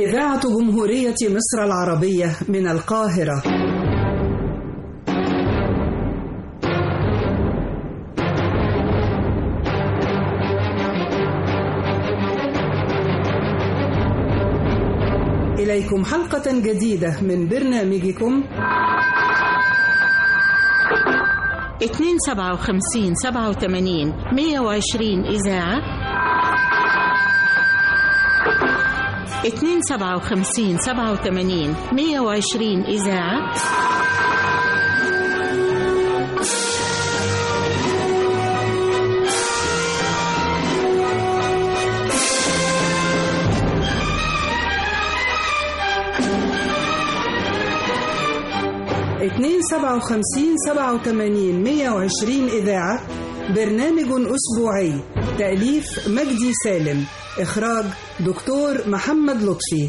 إذاعة جمهورية مصر العربية من القاهرة إليكم حلقة جديدة من برنامجكم اتنين سبعة وخمسين سبعة وتمانين مية وعشرين إذاعة اتنين سبعة وخمسين سبعة وتمانين مية وعشرين إذاعة اتنين سبعة وخمسين سبعة وتمانين مية وعشرين إذاعة برنامج أسبوعي تأليف مجدي سالم إخراج دكتور محمد لطفي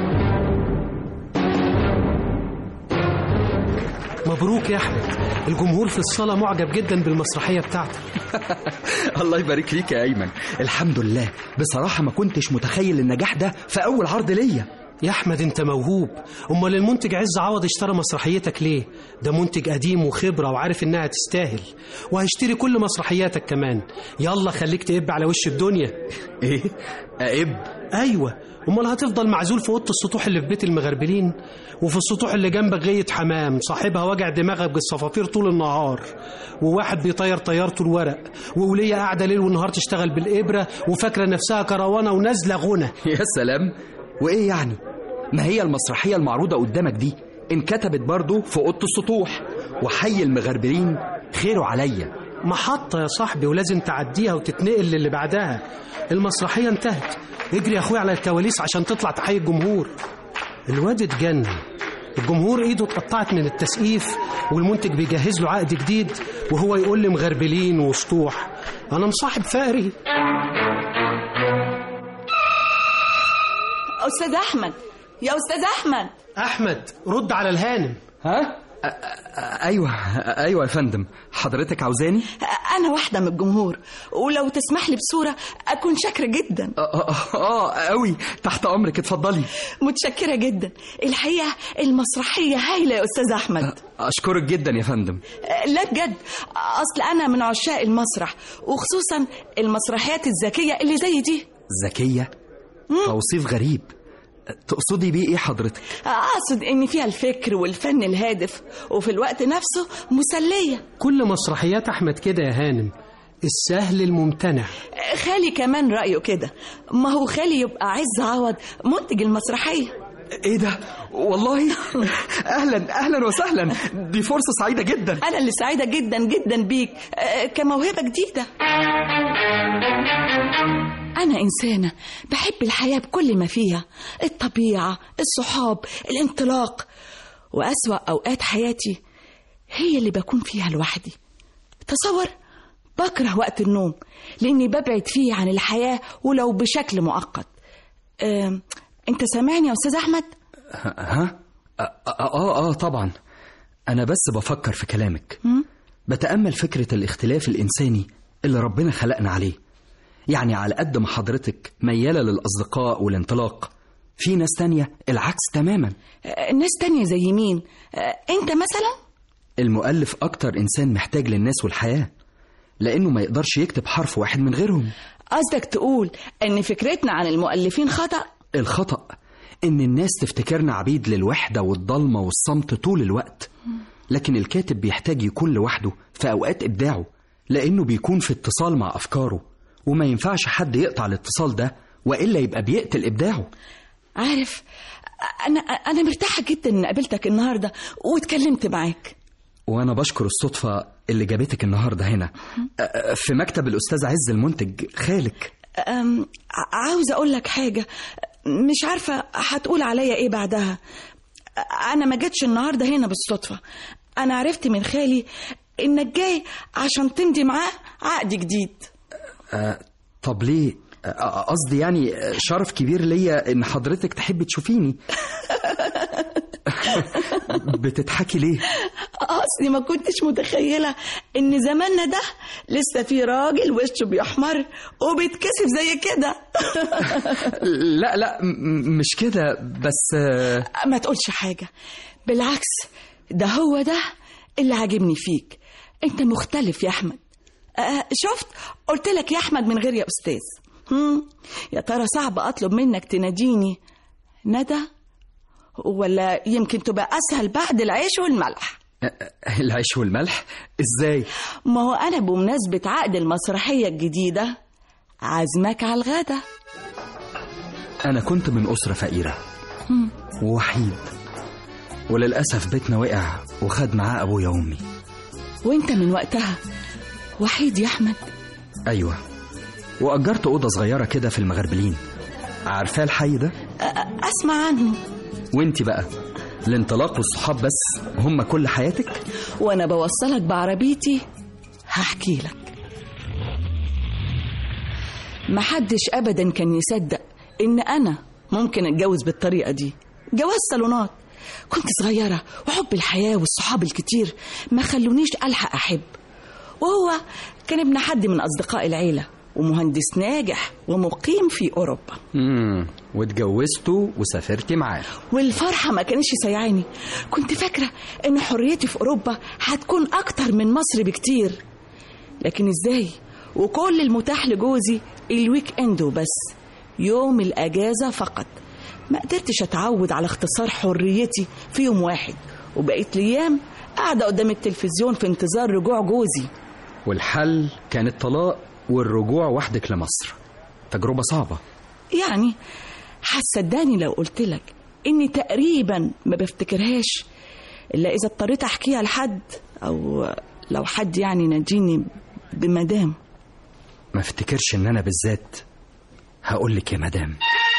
مبروك يا احمد الجمهور في الصاله معجب جدا بالمسرحيه بتاعتك الله يبارك فيك يا ايمن الحمد لله بصراحه ما كنتش متخيل النجاح ده في اول عرض ليا يا احمد انت موهوب امال المنتج عز عوض اشترى مسرحيتك ليه ده منتج قديم وخبره وعارف انها تستاهل وهيشتري كل مسرحياتك كمان يلا خليك تقب على وش الدنيا ايه اقب ايوه امال هتفضل معزول في اوضه السطوح اللي في بيت المغربلين وفي السطوح اللي جنبك غية حمام صاحبها وجع دماغك بالصفافير طول النهار وواحد بيطير طيارته الورق وولية قاعده ليل ونهار تشتغل بالابره وفاكره نفسها كروانه ونازله غنى يا سلام وايه يعني ما هي المسرحيه المعروضه قدامك دي انكتبت برضه في اوضه السطوح وحي المغربلين خيره عليا محطة يا صاحبي ولازم تعديها وتتنقل للي بعدها المسرحية انتهت اجري يا اخويا على الكواليس عشان تطلع تحيي الجمهور الواد اتجنن الجمهور ايده اتقطعت من التسقيف والمنتج بيجهز له عقد جديد وهو يقول لي مغربلين وسطوح انا مصاحب فقري أستاذ أحمد يا أستاذ أحمد احمد رد على الهانم ها أ- أ- ايوه ايوه يا فندم حضرتك عاوزاني أنا واحدة من الجمهور ولو تسمح لي بصورة أكون شاكرة جدا اه اه اه قوي تحت امرك اتفضلي متشكرة جدا الحقيقة المسرحية هايلة يا أستاذ أحمد اشكرك جدا يا فندم لا بجد أصل أنا من عشاق المسرح وخصوصا المسرحيات الذكية اللي زي دي ذكيه توصيف غريب تقصدي بيه ايه حضرتك أقصد إن فيها الفكر والفن الهادف وفي الوقت نفسه مسلية كل مسرحيات احمد كده يا هانم السهل الممتنع خالي كمان رأيه كده ما هو خالي يبقى عز عوض منتج المسرحية ايه ده والله اهلا اهلا وسهلا دي فرصه سعيده جدا أنا اللي سعيدة جدا جدا بيك آه، كموهبة جديدة أنا إنسانة بحب الحياة بكل ما فيها الطبيعة الصحاب الانطلاق وأسوأ أوقات حياتي هي اللي بكون فيها لوحدي تصور بكره وقت النوم لأني ببعد فيه عن الحياة ولو بشكل مؤقت آم، أنت سامعني يا أستاذ أحمد؟ ها اه اه, آه طبعا انا بس بفكر في كلامك بتامل فكره الاختلاف الانساني اللي ربنا خلقنا عليه يعني على قد ما حضرتك مياله للاصدقاء والانطلاق في ناس تانية العكس تماما آه، ناس تانية زي مين؟ آه، أنت مثلا؟ المؤلف اكتر انسان محتاج للناس والحياه لانه ما يقدرش يكتب حرف واحد من غيرهم قصدك تقول ان فكرتنا عن المؤلفين خطأ الخطأ إن الناس تفتكرنا عبيد للوحدة والضلمة والصمت طول الوقت لكن الكاتب بيحتاج يكون لوحده في أوقات إبداعه لأنه بيكون في اتصال مع أفكاره وما ينفعش حد يقطع الاتصال ده وإلا يبقى بيقتل إبداعه عارف انا انا مرتاحه جدا ان قابلتك النهارده واتكلمت معاك وأنا بشكر الصدفة اللي جابتك النهاردة هنا أ- أ- في مكتب الأستاذ عز المنتج خالك أم، ع- عاوزه اقول لك حاجه مش عارفه هتقول عليا ايه بعدها انا ما جيتش النهارده هنا بالصدفه انا عرفت من خالي انك جاي عشان تمضي معاه عقد جديد أ- طب ليه أ- قصدي يعني شرف كبير ليا إن حضرتك تحبي تشوفيني بتضحكي ليه اصلي ما كنتش متخيله ان زماننا ده لسه في راجل وشه بيحمر وبيتكسف زي كده لا لا م- مش كده بس آه، ما تقولش حاجه بالعكس ده هو ده اللي عاجبني فيك انت مختلف يا احمد آه شفت قلت لك يا احمد من غير يا استاذ هم؟ يا ترى صعب اطلب منك تناديني ندى ولا يمكن تبقى اسهل بعد العيش والملح العيش والملح ازاي ما هو انا بمناسبه عقد المسرحيه الجديده عازمك على الغدا انا كنت من اسره فقيره ووحيد وللاسف بيتنا وقع وخد معاه ابويا وامي وانت من وقتها وحيد يا احمد ايوه واجرت اوضه صغيره كده في المغربلين عارفاه الحي ده أ- أ- اسمع عنه وانت بقى الانطلاق والصحاب بس هم كل حياتك وانا بوصلك بعربيتي هحكي لك محدش ابدا كان يصدق ان انا ممكن اتجوز بالطريقه دي جواز صالونات كنت صغيره وحب الحياه والصحاب الكتير ما خلونيش الحق احب وهو كان ابن حد من اصدقاء العيله ومهندس ناجح ومقيم في اوروبا امم واتجوزتوا وسافرتي معاه والفرحة ما كانش سيعاني كنت فاكرة إن حريتي في أوروبا هتكون أكتر من مصر بكتير لكن إزاي وكل المتاح لجوزي الويك إند وبس يوم الأجازة فقط ما قدرتش أتعود على اختصار حريتي في يوم واحد وبقيت الأيام قاعدة قدام التلفزيون في انتظار رجوع جوزي والحل كان الطلاق والرجوع وحدك لمصر تجربة صعبة يعني هتصدقني لو قلت لك اني تقريبا ما بفتكرهاش الا اذا اضطريت احكيها لحد او لو حد يعني ناديني بمدام ما افتكرش ان انا بالذات هقول لك يا مدام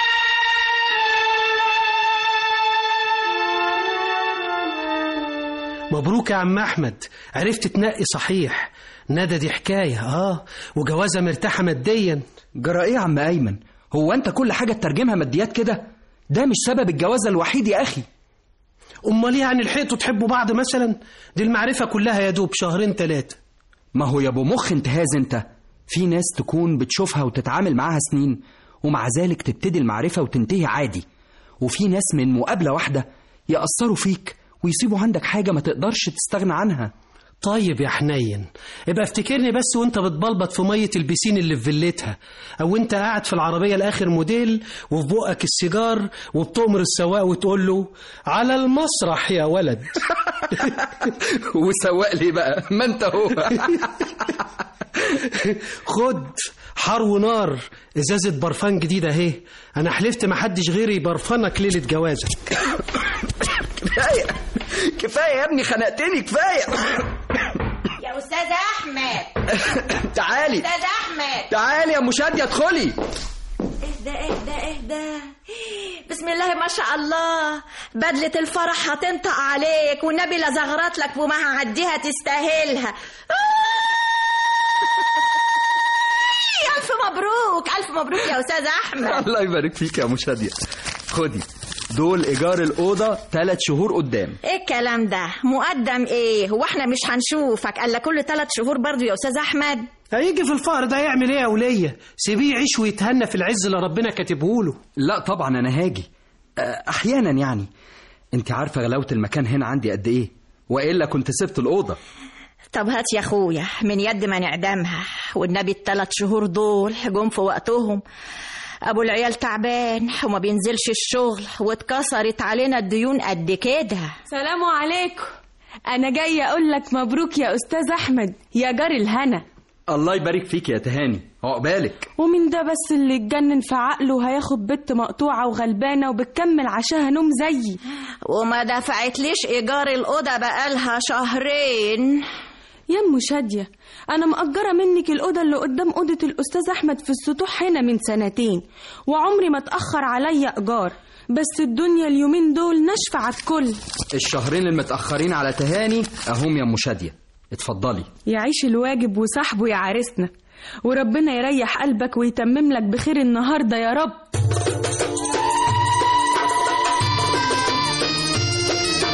مبروك يا عم احمد عرفت تنقي صحيح ندى دي حكايه اه وجوازه مرتاحه ماديا جرى ايه يا عم ايمن هو انت كل حاجة تترجمها ماديات كده ده مش سبب الجواز الوحيد يا اخي امال يعني لحقتوا تحبوا بعض مثلا دي المعرفه كلها يا دوب شهرين ثلاثه ما هو يا ابو مخ انتهاز انت في ناس تكون بتشوفها وتتعامل معاها سنين ومع ذلك تبتدي المعرفة وتنتهي عادي وفي ناس من مقابلة واحدة يأثروا فيك ويسيبوا عندك حاجة ما تقدرش تستغنى عنها طيب يا حنين ابقى افتكرني بس وانت بتبلبط في ميه البسين اللي في فيلتها او انت قاعد في العربيه الاخر موديل وفي بقك السيجار وبتؤمر السواق وتقول له على المسرح يا ولد وسواق لي بقى ما انت هو خد حر ونار ازازه برفان جديده اهي انا حلفت محدش غيري يبرفنك ليله جوازك كفاية كفاية يا ابني خنقتني كفاية يا استاذ احمد تعالي استاذ احمد تعالي يا مشادية ادخلي اهدى اهدى اهدى بسم الله ما شاء الله بدلة الفرح هتنطق عليك والنبي لا زغرت لك وما هعديها تستاهلها ألف مبروك ألف مبروك يا أستاذ أحمد الله يبارك فيك يا مشادية خدي دول إيجار الأوضة ثلاث شهور قدام إيه الكلام ده مقدم إيه هو إحنا مش هنشوفك إلا كل ثلاث شهور برضو يا أستاذ أحمد هيجي في الفقر ده يعمل ايه يا وليه سيبيه يعيش ويتهنى في العز اللي ربنا كاتبه له لا طبعا أنا هاجي أه، أحيانا يعني أنت عارفة غلاوة المكان هنا عندي قد إيه وإلا كنت سبت الأوضة طب هات يا أخويا من يد ما نعدمها والنبي الثلاث شهور دول جم في وقتهم أبو العيال تعبان وما بينزلش الشغل واتكسرت علينا الديون قد كده سلام عليكم انا جايه اقول لك مبروك يا استاذ احمد يا جار الهنا الله يبارك فيك يا تهاني عقبالك ومن ده بس اللي اتجنن في عقله هياخد بنت مقطوعه وغلبانه وبتكمل عشاها نوم زيي وما دفعتليش إيجار الأوضة بقالها شهرين يا ام شاديه انا مأجره منك الاوضه اللي قدام اوضه الاستاذ احمد في السطوح هنا من سنتين وعمري ما اتاخر عليا ايجار بس الدنيا اليومين دول ناشفه على الكل الشهرين المتأخرين على تهاني أهم يا مشادية اتفضلي يعيش الواجب وصاحبه يا عريسنا وربنا يريح قلبك ويتمم لك بخير النهارده يا رب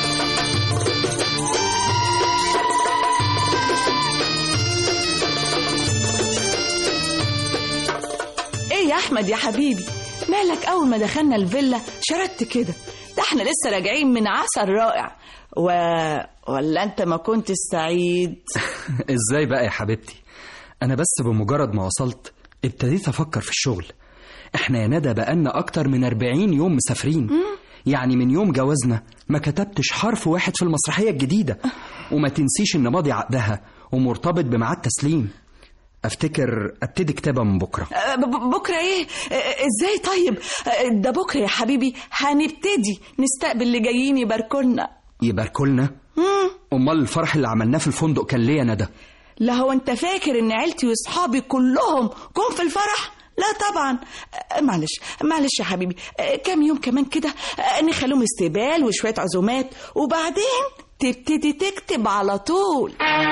احمد يا حبيبي مالك اول ما دخلنا الفيلا شردت كده ده احنا لسه راجعين من عسل رائع و... ولا انت ما كنت سعيد ازاي بقى يا حبيبتي انا بس بمجرد ما وصلت ابتديت افكر في الشغل احنا يا ندى بقالنا اكتر من 40 يوم مسافرين يعني من يوم جوازنا ما كتبتش حرف واحد في المسرحية الجديدة وما تنسيش ان ماضي عقدها ومرتبط بميعاد تسليم افتكر ابتدي كتابة من بكرة أه، ب- ب- بكره ايه أه، ازاي طيب أه، ده بكره يا حبيبي هنبتدي نستقبل اللي جايين يباركولنا يباركولنا امال الفرح اللي عملناه في الفندق كان ليه يا ندى لا هو انت فاكر ان عيلتي واصحابي كلهم جم في الفرح لا طبعا أه، معلش معلش يا حبيبي أه، كام يوم كمان كده أه، نخليهم استقبال وشويه عزومات وبعدين تبتدي تكتب على طول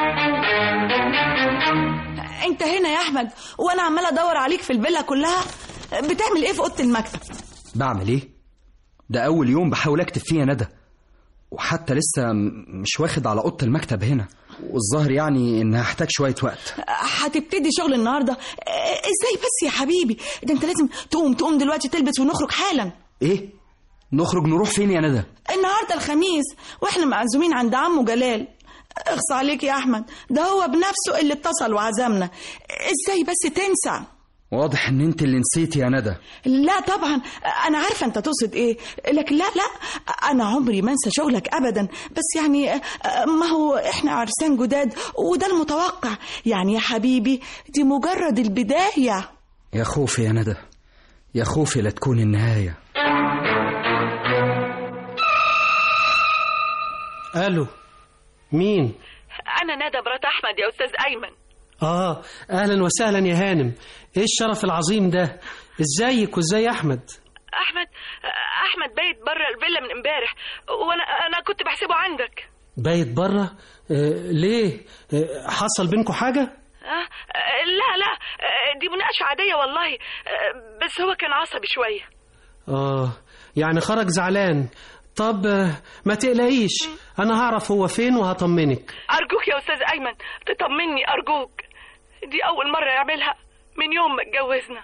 انت هنا يا احمد وانا عماله ادور عليك في الفيلا كلها بتعمل ايه في اوضه المكتب بعمل ايه ده اول يوم بحاول اكتب فيه يا ندى وحتى لسه م- مش واخد على اوضه المكتب هنا والظاهر يعني ان هحتاج شويه وقت هتبتدي شغل النهارده اه، ازاي بس يا حبيبي ده انت لازم تقوم تقوم دلوقتي تلبس ونخرج حالا ايه نخرج نروح فين يا ندى النهارده الخميس واحنا معزومين عند عمه جلال اخص عليك يا احمد ده هو بنفسه اللي اتصل وعزمنا ازاي بس تنسى واضح ان انت اللي نسيتي يا ندى لا طبعا انا عارفه انت تقصد ايه لكن لا لا انا عمري ما انسى شغلك ابدا بس يعني ما هو احنا عرسان جداد وده المتوقع يعني يا حبيبي دي مجرد البدايه يا خوفي يا ندى يا خوفي لا تكون النهايه الو مين انا ندى مرات احمد يا استاذ ايمن اه اهلا وسهلا يا هانم ايه الشرف العظيم ده ازيك وازاي احمد احمد احمد بايت بره الفيلا من امبارح وانا انا كنت بحسبه عندك بايت بره آه ليه آه حصل بينكم حاجه أه؟ لا لا أه، دي مناقشه عاديه والله أه، بس هو كان عصبي شويه اه يعني خرج زعلان طب آه، ما تقلقيش انا هعرف هو فين وهطمنك ارجوك يا استاذ ايمن تطمني ارجوك دي اول مره يعملها من يوم ما اتجوزنا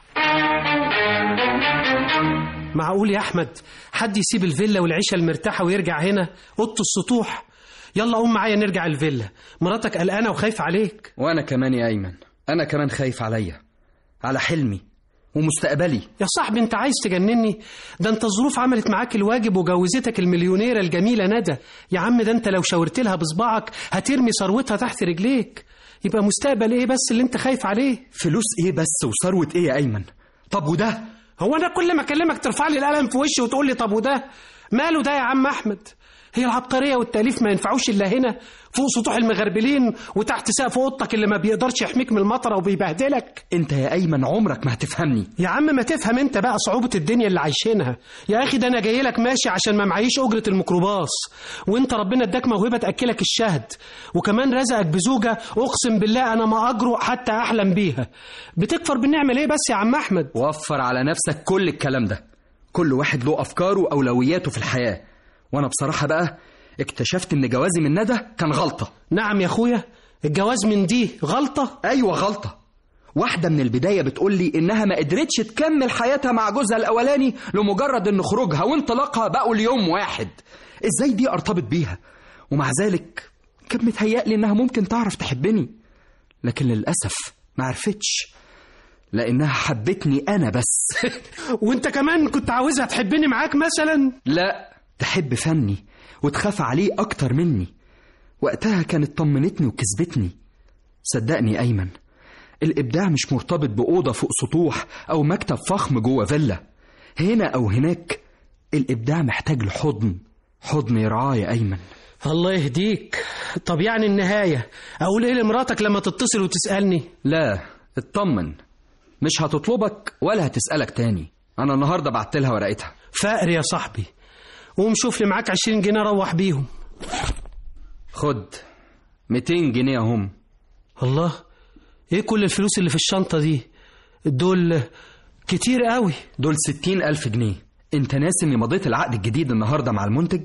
معقول يا احمد حد يسيب الفيلا والعيشه المرتاحه ويرجع هنا اوضه السطوح يلا قوم معايا نرجع الفيلا مراتك قلقانه وخايفه عليك وانا كمان يا ايمن انا كمان خايف عليا على حلمي ومستقبلي يا صاحبي انت عايز تجنني ده انت الظروف عملت معاك الواجب وجوزتك المليونيره الجميله ندى يا عم ده انت لو شاورت لها بصبعك هترمي ثروتها تحت رجليك يبقى مستقبل ايه بس اللي انت خايف عليه فلوس ايه بس وثروه ايه يا ايمن طب وده هو انا كل ما اكلمك ترفع لي القلم في وشي وتقول لي طب وده ماله ده يا عم احمد هي العبقريه والتاليف ما ينفعوش الا هنا فوق سطوح المغربلين وتحت سقف اوضتك اللي ما بيقدرش يحميك من المطره وبيبهدلك انت يا ايمن عمرك ما هتفهمني يا عم ما تفهم انت بقى صعوبة الدنيا اللي عايشينها يا اخي ده انا جاي لك ماشي عشان ما معيش اجرة الميكروباص وانت ربنا اداك موهبة تاكلك الشهد وكمان رزقك بزوجة اقسم بالله انا ما اجرؤ حتى احلم بيها بتكفر بنعمل ايه بس يا عم احمد وفر على نفسك كل الكلام ده كل واحد له افكاره واولوياته في الحياه وانا بصراحه بقى اكتشفت ان جوازي من ندى كان غلطه نعم يا اخويا الجواز من دي غلطة ايوه غلطه واحده من البدايه بتقول لي انها ما قدرتش تكمل حياتها مع جوزها الاولاني لمجرد ان خروجها وانطلاقها بقوا اليوم واحد ازاي دي ارتبط بيها ومع ذلك كان متهيألي انها ممكن تعرف تحبني لكن للاسف ما عرفتش لانها حبتني انا بس وانت كمان كنت عاوزها تحبني معاك مثلا لا تحب فني وتخاف عليه أكتر مني وقتها كانت طمنتني وكسبتني صدقني أيمن الإبداع مش مرتبط بأوضة فوق سطوح أو مكتب فخم جوه فيلا هنا أو هناك الإبداع محتاج لحضن حضن يرعاه يا أيمن الله يهديك طب يعني النهاية اقول ايه لمراتك لما تتصل وتسألني لا اطمن مش هتطلبك ولا هتسألك تاني أنا النهاردة بعت لها ورقتها فقر يا صاحبي قوم شوف لي معاك 20 جنيه روح بيهم خد 200 جنيه هم الله ايه كل الفلوس اللي في الشنطة دي دول كتير قوي دول 60 ألف جنيه انت ناسي اني مضيت العقد الجديد النهاردة مع المنتج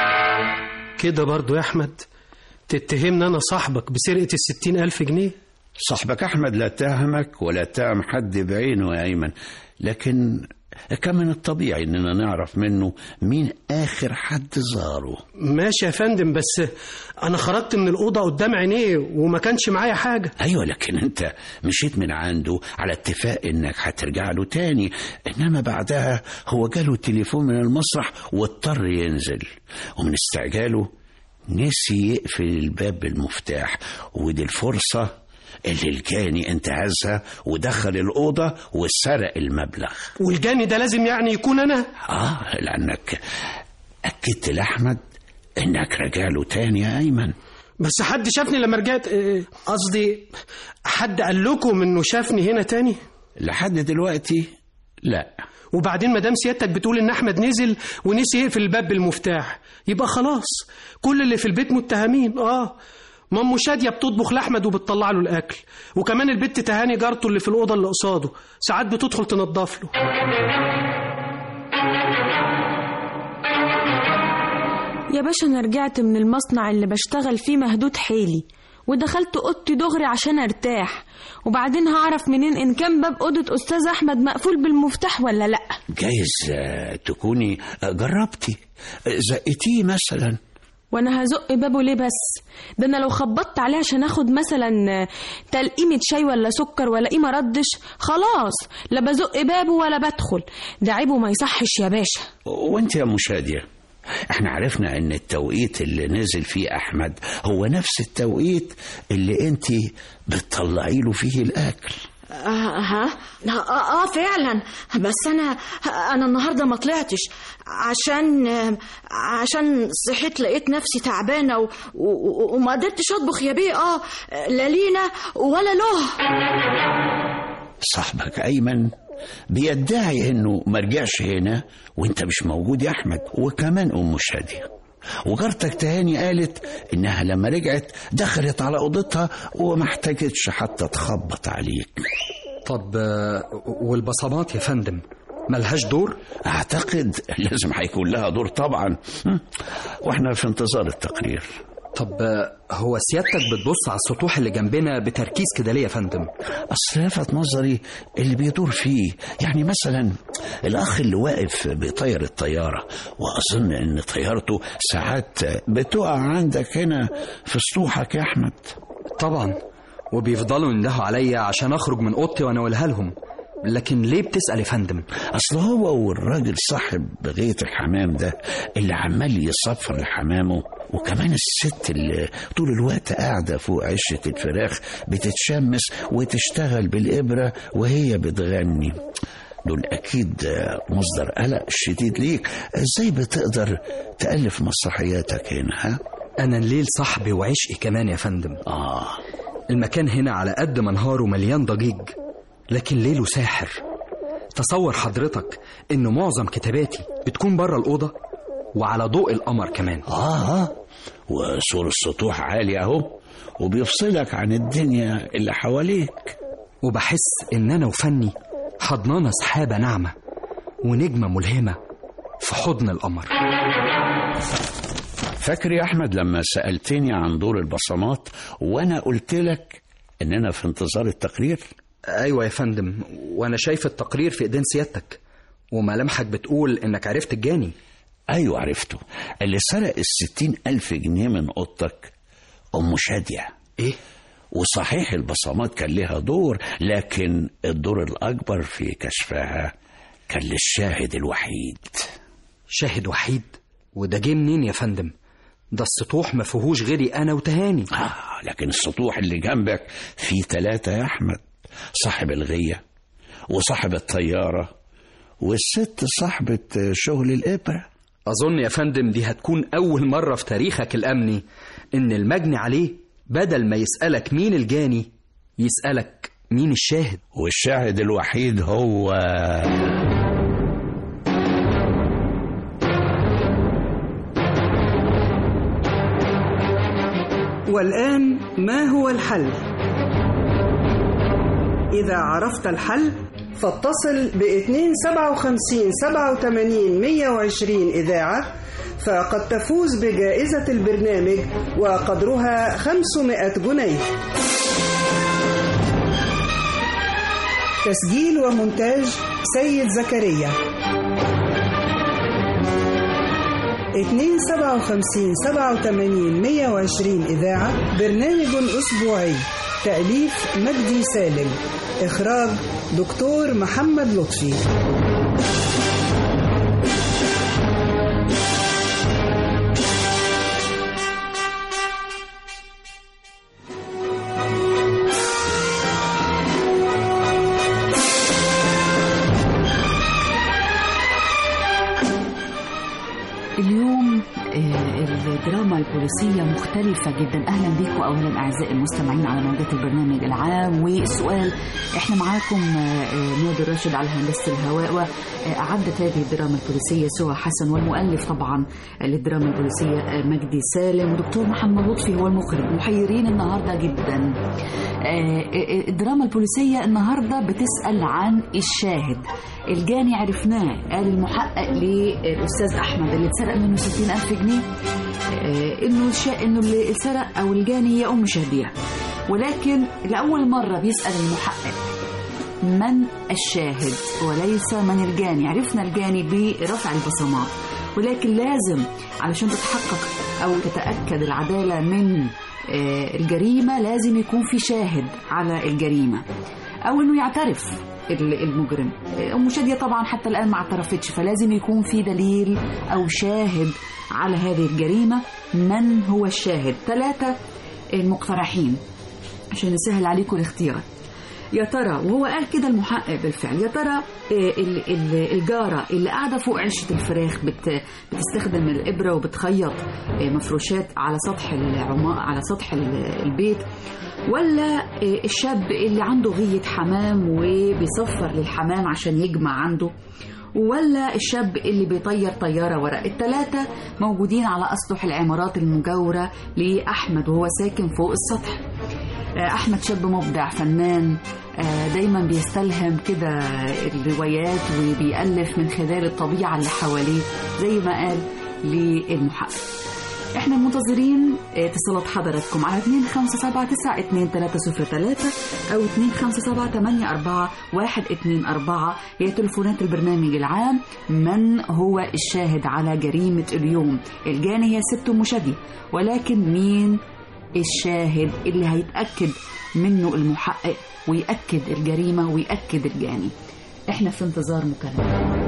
كده برضو يا احمد تتهمني انا صاحبك بسرقة الستين الف جنيه صاحبك أحمد لا اتهمك ولا اتهم حد بعينه يا أيمن لكن كان من الطبيعي إننا نعرف منه مين آخر حد زاره ماشي يا فندم بس انا خرجت من الاوضه قدام عينيه وما كانش معايا حاجه أيوة لكن أنت مشيت من عنده على اتفاق إنك هترجع له تاني إنما بعدها هو جاله تليفون من المسرح واضطر ينزل ومن استعجاله نسي يقفل الباب بالمفتاح ودي الفرصة اللي الجاني انتهزها ودخل الأوضة وسرق المبلغ والجاني ده لازم يعني يكون انا آه لأنك أكدت لأحمد إنك راجع له تاني يا أيمن بس حد شافني لما رجعت آه، قصدي حد قال لكم انه شافني هنا تاني لحد دلوقتي لا وبعدين مدام سيادتك بتقول ان احمد نزل ونسي يقفل الباب بالمفتاح يبقى خلاص كل اللي في البيت متهمين اه مامو شاديه بتطبخ لاحمد وبتطلع له الاكل وكمان البت تهاني جارته اللي في الاوضه اللي قصاده ساعات بتدخل تنظف له يا باشا انا رجعت من المصنع اللي بشتغل فيه مهدود حيلي ودخلت اوضتي دغري عشان ارتاح وبعدين هعرف منين ان كان باب اوضه استاذ احمد مقفول بالمفتاح ولا لا جايز آه، تكوني آه، جربتي آه، زقتيه مثلا وانا هزق بابه ليه بس ده انا لو خبطت عليه عشان اخد مثلا تلقيمه شاي ولا سكر ولا قيمه ردش خلاص لا بزق بابه ولا بدخل ده عيبه ما يصحش يا باشا وانت يا مشادية احنا عرفنا ان التوقيت اللي نزل فيه احمد هو نفس التوقيت اللي انت بتطلعي له فيه الاكل آه, ها آه, اه فعلا بس انا انا النهارده ما طلعتش عشان عشان صحيت لقيت نفسي تعبانه و- و- وما قدرتش اطبخ يا بيه اه لا لينا ولا له صاحبك ايمن بيدعي انه ما رجعش هنا وانت مش موجود يا احمد وكمان ام شاديه وجارتك تهاني قالت انها لما رجعت دخلت على اوضتها وما احتاجتش حتى تخبط عليك طب آه، والبصمات يا فندم ملهاش دور اعتقد لازم هيكون لها دور طبعا هم؟ واحنا في انتظار التقرير طب آه، هو سيادتك بتبص على السطوح اللي جنبنا بتركيز كده ليه يا فندم اصل لفت نظري اللي بيدور فيه يعني مثلا الاخ اللي واقف بيطير الطياره واظن ان طيارته ساعات بتقع عندك هنا في سطوحك يا احمد طبعا وبيفضلوا يندهوا عليا عشان اخرج من اوضتي واناولها لهم لكن ليه بتسأل يا فندم اصل هو والراجل صاحب بغية الحمام ده اللي عمال يصفر لحمامه وكمان الست اللي طول الوقت قاعدة فوق عشة الفراخ بتتشمس وتشتغل بالإبرة وهي بتغني دول أكيد مصدر قلق شديد ليك إزاي بتقدر تألف مسرحياتك هنا ها؟ انا الليل صاحبي وعشقي كمان يا فندم آه المكان هنا على قد ما نهاره مليان ضجيج لكن ليله ساحر تصور حضرتك ان معظم كتاباتي بتكون بره الأوضة وعلى ضوء القمر كمان آه آه وسور السطوح عالي أهو وبيفصلك عن الدنيا اللي حواليك وبحس ان انا وفني حضنانا سحابة ناعمة ونجمة ملهمة في حضن القمر فاكر يا أحمد لما سألتني عن دور البصمات وأنا قلت لك إننا في انتظار التقرير ايوه يا فندم وانا شايف التقرير في ايدين سيادتك وملامحك بتقول انك عرفت الجاني أيوة عرفته اللي سرق الستين ألف جنيه من أوضتك أم شادية ايه وصحيح البصمات كان لها دور لكن الدور الأكبر في كشفها كان للشاهد الوحيد شاهد وحيد وده جه منين يا فندم ده السطوح ما فيهوش غيري انا وتهاني آه لكن السطوح اللي جنبك فيه ثلاثة يا أحمد صاحب الغية وصاحب الطيارة والست صاحبة شغل الإبرة اظن يا فندم دي هتكون اول مرة في تاريخك الامني ان المجني عليه بدل ما يسألك مين الجاني يسألك مين الشاهد والشاهد الوحيد هو والآن ما هو الحل؟ إذا عرفت الحل فاتصل ب 257 87 120 إذاعة فقد تفوز بجائزة البرنامج وقدرها 500 جنيه تسجيل ومونتاج سيد زكريا 257 87 120 إذاعة برنامج أسبوعي تأليف مجدي سالم إخراج دكتور محمد لطفي اليوم آه، الدراما البوليسية مختلفة جدا أهلا بكم أولا أعزائي المستمعين على موجات البرنامج العام والسؤال إحنا معاكم آه، آه، نادر راشد على هندسة الهواء وأعدت هذه الدراما البوليسية سوى حسن والمؤلف طبعا للدراما البوليسية آه، مجدي سالم ودكتور محمد لطفي هو المخرج محيرين النهاردة جدا آه، آه، الدراما البوليسية النهاردة بتسأل عن الشاهد الجاني عرفناه قال المحقق للأستاذ أحمد اللي اتسرق منه 60 ألف جنيه آه، إنه الشا... إنه اللي اتسرق أو الجاني هي أم شهدية ولكن لأول مرة بيسأل المحقق من الشاهد وليس من الجاني عرفنا الجاني برفع البصمات ولكن لازم علشان تتحقق أو تتأكد العدالة من آه، الجريمة لازم يكون في شاهد على الجريمة أو إنه يعترف ال- المجرم آه، أم شادية طبعا حتى الآن ما اعترفتش فلازم يكون في دليل أو شاهد على هذه الجريمة من هو الشاهد ثلاثة المقترحين عشان نسهل عليكم الاختيار يا ترى وهو قال كده المحقق بالفعل يا ترى آه، ال- ال- الجارة اللي قاعدة فوق عشة الفراخ بت بتستخدم الإبرة وبتخيط آه، مفروشات على سطح العماء على سطح ال- البيت ولا آه، الشاب اللي عنده غية حمام وبيصفر للحمام عشان يجمع عنده ولا الشاب اللي بيطير طيارة ورق التلاتة موجودين على أسطح العمارات المجاورة لأحمد وهو ساكن فوق السطح آه، أحمد شاب مبدع فنان آه، دايما بيستلهم كده الروايات وبيألف من خلال الطبيعة اللي حواليه زي ما قال للمحقق احنا منتظرين اتصالات حضراتكم على 2579 او 25784124 هي تليفونات البرنامج العام من هو الشاهد على جريمة اليوم الجاني هي ست أم شادية ولكن مين الشاهد اللي هيتأكد منه المحقق ويأكد الجريمة ويأكد الجاني احنا في انتظار مكالمة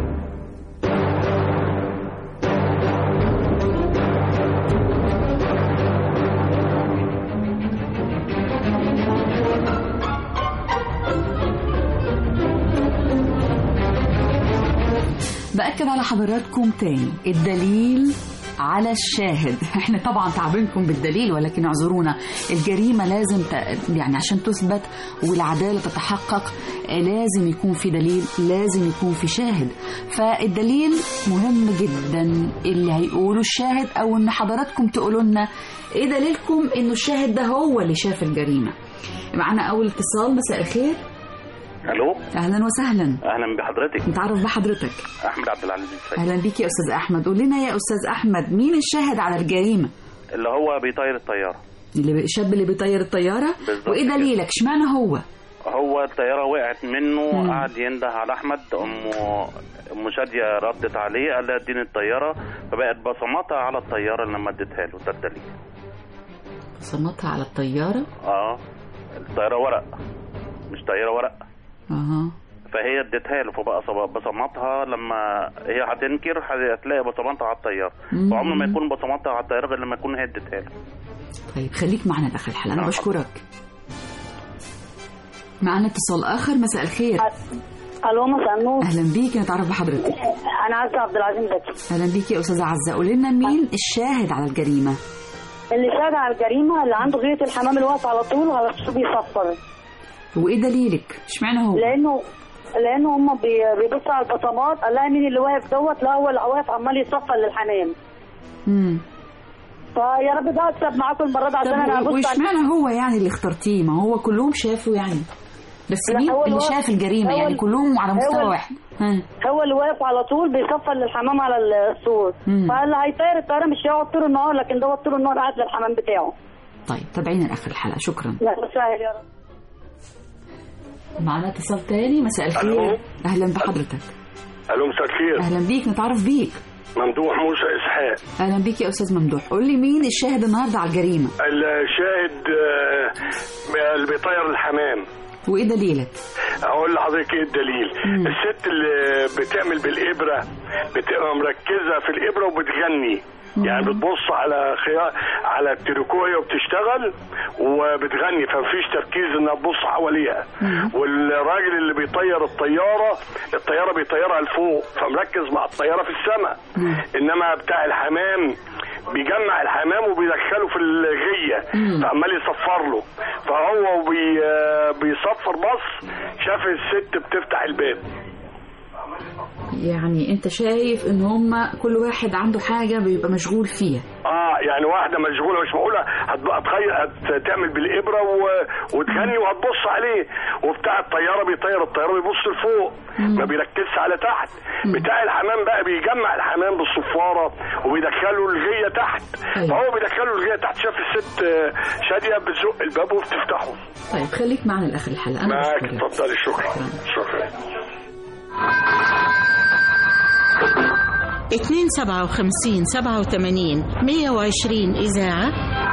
بأكد على حضراتكم تاني الدليل على الشاهد احنا طبعا تعبينكم بالدليل ولكن اعذرونا الجريمة لازم ت... يعني عشان تثبت والعدالة تتحقق آه، لازم يكون في دليل لازم يكون في شاهد فالدليل مهم جدا اللي هيقوله الشاهد او ان حضراتكم تقولوا لنا ايه دليلكم انه الشاهد ده هو اللي شاف الجريمة معنا اول اتصال مساء الخير الو اهلا وسهلا اهلا بحضرتك نتعرف بحضرتك احمد عبد العزيز السيد اهلا بيك يا استاذ احمد قول لنا يا استاذ احمد مين الشاهد على الجريمه اللي هو بيطير الطياره اللي الشاب اللي بيطير الطياره بالظبط وايه كده. دليلك اشمعنى هو هو الطياره وقعت منه مم. قعد ينده على احمد ام ام شاديه ردت عليه قال لها اديني الطياره فبقت بصماتها على الطياره لما اديتها له ده الدليل صمتها على الطياره اه الطياره ورق مش طياره ورق اها فهي اديتها له فبقى صب- بصماتها لما هي هتنكر هتلاقي بصماتها على الطياره مم. وعمر ما يكون بصماتها على الطياره غير لما يكون هي اديتها له طيب خليك معنا لاخر الحلقه انا نعم. بشكرك معنا اتصال اخر مساء الخير الو مساء النور اهلا بيك نتعرف بحضرتك انا عزه عبد العزيز زكي اهلا بيك يا استاذه عزه قول لنا مين الشاهد على الجريمه اللي شاهد على الجريمه اللي عنده غيره الحمام اللي واقف على طول على السور بيصفر وايه دليلك اشمعنى هو لانه لانه هم بي- بيبصوا على البصمات قال لها مين اللي واقف دوت لا هو اللي واقف عمال يصفر للحمام امم فيا رب بقى اكسب معاكم المره دي عشان انا طب هبص على- واشمعنى هو يعني اللي اخترتيه ما هو كلهم شافوا يعني بس لا، مين هو اللي الواقف- شاف الجريمه هو يعني ال- كلهم على هو مستوى ال- واحد ها هو اللي واقف على طول بيصفر للحمام على السور مم. فاللي هيطير الطياره مش هيقعد طول النهار لكن دوت طول النهار قاعد للحمام بتاعه طيب تابعينا لاخر الحلقه شكرا لا سهل يا رب معنا اتصال تاني مساء الخير ألو. اهلا بحضرتك الو مساء الخير اهلا بيك نتعرف بيك ممدوح موسى اسحاق اهلا بيك يا استاذ ممدوح قول لي مين الشاهد النهارده على الجريمه الشاهد آه، اللي بيطير الحمام وايه دليلك اقول لحضرتك ايه الدليل الست اللي بتعمل بالابره بتبقى مركزه في الابره وبتغني يعني بتبص على خيار على التريكويه وبتشتغل وبتغني فمفيش تركيز انها تبص حواليها والراجل اللي بيطير الطياره الطياره بيطيرها لفوق فمركز مع الطياره في السماء انما بتاع الحمام بيجمع الحمام وبيدخله في الغيه فعمال يصفر له فهو بي بيصفر بص شاف الست بتفتح الباب يعني انت شايف ان هم كل واحد عنده حاجه بيبقى مشغول فيها اه يعني واحده مشغوله مش معقوله هتبقى تخيل هتعمل بالابره و... وتغني وهتبص عليه وبتاع الطياره بيطير الطياره بيبص لفوق ما بيركزش على تحت بتاع الحمام بقى بيجمع الحمام بالصفاره وبيدخله الغيه تحت فهو بيدخله الغيه تحت شاف الست آه، شاديه بتزق الباب وبتفتحه طيب خليك معنا لاخر الحلقه انا معاك بشكرك اتفضلي شكرا شكرا اتنين سبعة وخمسين سبعة وتمانين مية وعشرين إذاعة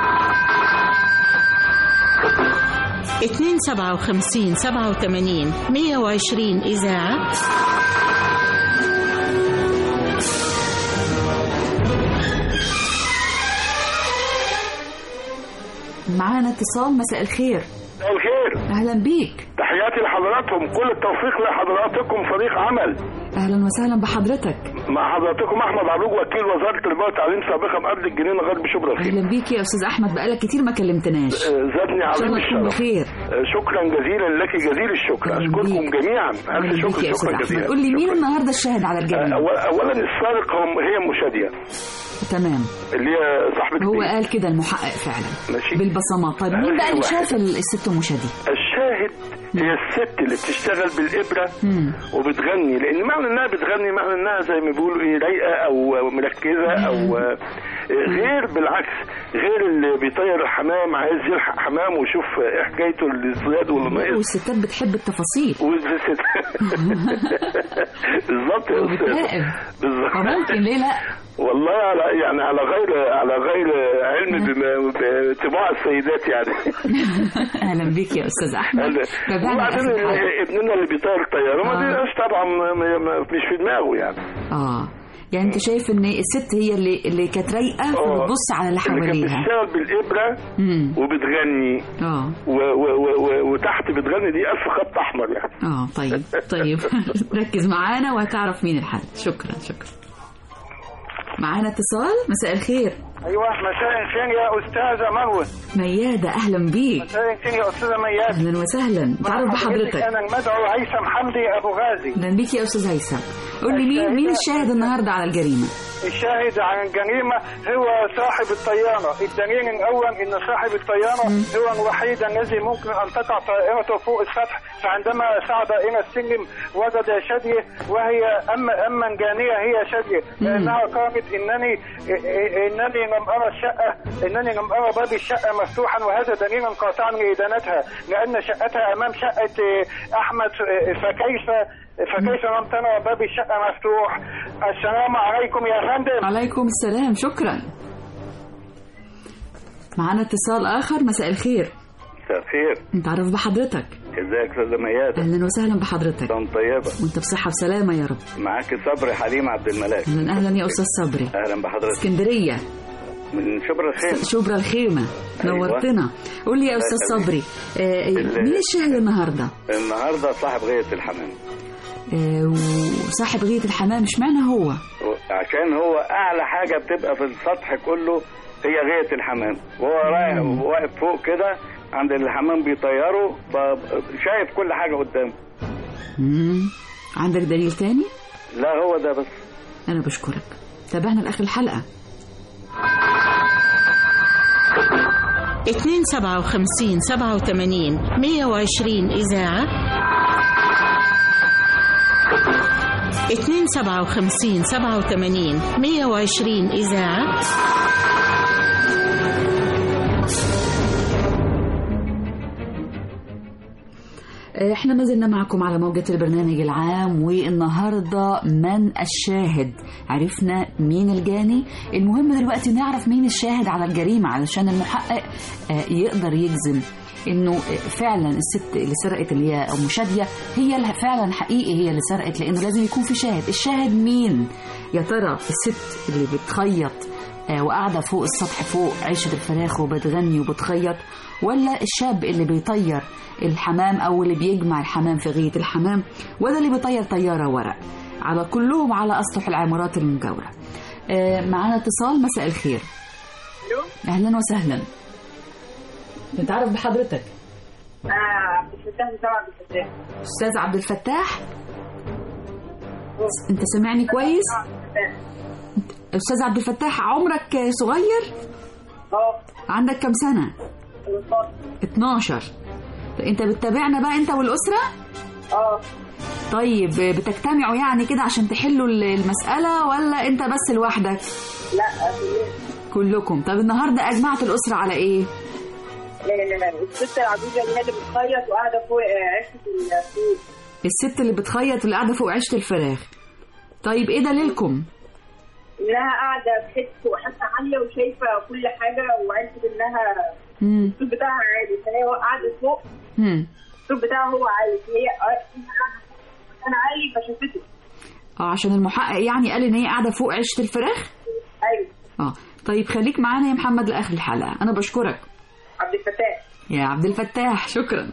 اتنين سبعة وخمسين سبعة وتمانين مية وعشرين إذاعة معانا اتصال مساء الخير مساء الخير اهلا بيك تحياتي لحضراتكم كل التوفيق لحضراتكم فريق عمل اهلا وسهلا بحضرتك مع حضراتكم احمد عروج وكيل وزاره التربيه والتعليم سابقا بقبل الجنينه غرب شبرا الخير اهلا بيك يا استاذ احمد بقالك كتير ما كلمتناش آه، زادني ان شاء عظيم الله تكون الشرف بخير آه، شكرا جزيلا لك جزيل الشكر اشكركم جميعا الف اهلا بيك شكر يا استاذ شكرا احمد جزيلا قول لي مين النهارده الشاهد على الجريمه أول- اولا السارق هم هي ام شاديه تمام اللي هي صاحبه هو البيت. قال كده المحقق فعلا ماشي بالبصمات طيب مين بقى اللي واحد. شاف ال- الست ام شادي الشاهد هي الست اللي بتشتغل بالابره وبتغني لان معنى انها بتغني معنى انها زي ما بيقولوا ايه رايقه او مركزه او آه، غير بالعكس غير اللي بيطير الحمام عايز يلحق حمام ويشوف ايه حكايته اللي زاد ولا ناقص والستات بتحب التفاصيل والست بالظبط يا أستاذ. وبتراقب بالظبط ممكن ليه لا والله على يعني على غير على غير علم بما- بطباع السيدات يعني اهلا بيك يا استاذ احمد تابعنا وبعدين آخر حلقة. ابننا اللي بيطير الطياره ما آه. بيبقاش طبعا ما- ما- ما- مش في دماغه يعني اه يعني انت شايف ان الست هي اللي اللي كانت رايقه فبتبص على اللي اللي كانت حواليها بتشتغل بالابره امم وبتغني اه و و و و وتحت بتغني دي ألف خط احمر يعني اه طيب طيب ركز معانا وهتعرف مين الحل شكرا شكرا معانا اتصال مساء الخير ايوه مساء الخير يا استاذه مروه ميادة اهلا بيك مساء الخير يا استاذه مياد اهلا وسهلا تعرف بحضرتك انا المدعو هيثم حمدي ابو غازي اهلا بيك يا استاذ هيثم قول لي مين مين الشاهد النهارده على الجريمه الشاهد عن الجريمة هو صاحب الطيارة الدليل الأول أن صاحب الطيارة هو الوحيد الذي ممكن أن تقع طائرته فوق السطح فعندما صعد إلى السلم وجد شادية وهي أما أما جانية هي شادية لأنها قالت إنني إنني لم أرى الشقة إنني لم أرى باب الشقة مفتوحا وهذا دليل قاطعا لإدانتها لأن شقتها أمام شقة أحمد فكيف فكيف لم ترى باب الشقة مفتوح السلام عليكم يا فندم عليكم السلام شكرا معانا اتصال اخر مساء الخير مساء الخير نتعرف بحضرتك ازيك يا استاذه ميادة اهلا وسهلا بحضرتك كان طيبة وانت بصحه وسلامه يا رب معاك صبري حليم عبد الملاك اهلا اهلا يا استاذ صبري اهلا بحضرتك اسكندريه من شبرا الخيمة شبرا الخيمه أيوة. نورتنا قول لي يا الله استاذ يخليك. صبري آه ال- مين الشاهد النهارده النهارده صاحب غاية الحمام آه وصاحب غايه الحمام اشمعنى هو عشان هو اعلى حاجة بتبقى في السطح كله هي غاية الحمام وهو رايح واقف فوق كده عند الحمام بيطيره فشايف كل حاجة قدامه مم. عندك دليل تاني لا هو ده بس انا بشكرك تابعنا لاخر الحلقه اتنين سبعة وخمسين سبعة وتمانين مية وعشرين إذاعة اتنين سبعة وخمسين سبعة وتمانين مية وعشرين إذاعة احنا ما زلنا معكم على موجة البرنامج العام والنهاردة من الشاهد عرفنا مين الجاني المهم دلوقتي نعرف مين الشاهد على الجريمة علشان المحقق آه، يقدر يجزم انه فعلا الست اللي سرقت اللي هي ام شاديه هي اللي فعلا حقيقي هي اللي سرقت لانه لازم يكون في شاهد الشاهد مين يا ترى الست اللي بتخيط آه، وقاعده فوق السطح فوق عيشه الفراخ وبتغني وبتخيط ولا الشاب اللي بيطير الحمام او اللي بيجمع الحمام في غايه الحمام ولا اللي بيطير طياره ورق على كلهم على اسطح العمارات المجاوره آه، معانا اتصال مساء الخير اهلا وسهلا نتعرف بحضرتك عبد الفتاح مساء عبد الفتاح استاذ عبد الفتاح انت سامعني كويس استاذ عبد الفتاح عمرك صغير اه عندك كم سنه 12 طيب انت بتتابعنا بقى انت والاسره اه طيب بتجتمعوا يعني كده عشان تحلوا المساله ولا انت بس لوحدك لا كلكم طب النهارده اجمعت الاسره على ايه الست العجوزه اللي هي اللي بتخيط وقاعده فوق عشه الفول الست اللي بتخيط اللي قاعده فوق عشه الفراخ طيب ايه دليلكم انها قاعده في حته وحته عاليه وشايفه كل حاجه وعرفت انها امم الصوت بتاعها عالي فهي قاعده فوق امم الصوت بتاعها هو عالي هي كان عالي فشافته اه عشان المحقق يعني قال ان هي قاعده فوق عشه الفراخ ايوه اه طيب خليك معانا يا محمد لاخر الحلقه انا بشكرك عبد الفتاح يا عبد الفتاح شكرا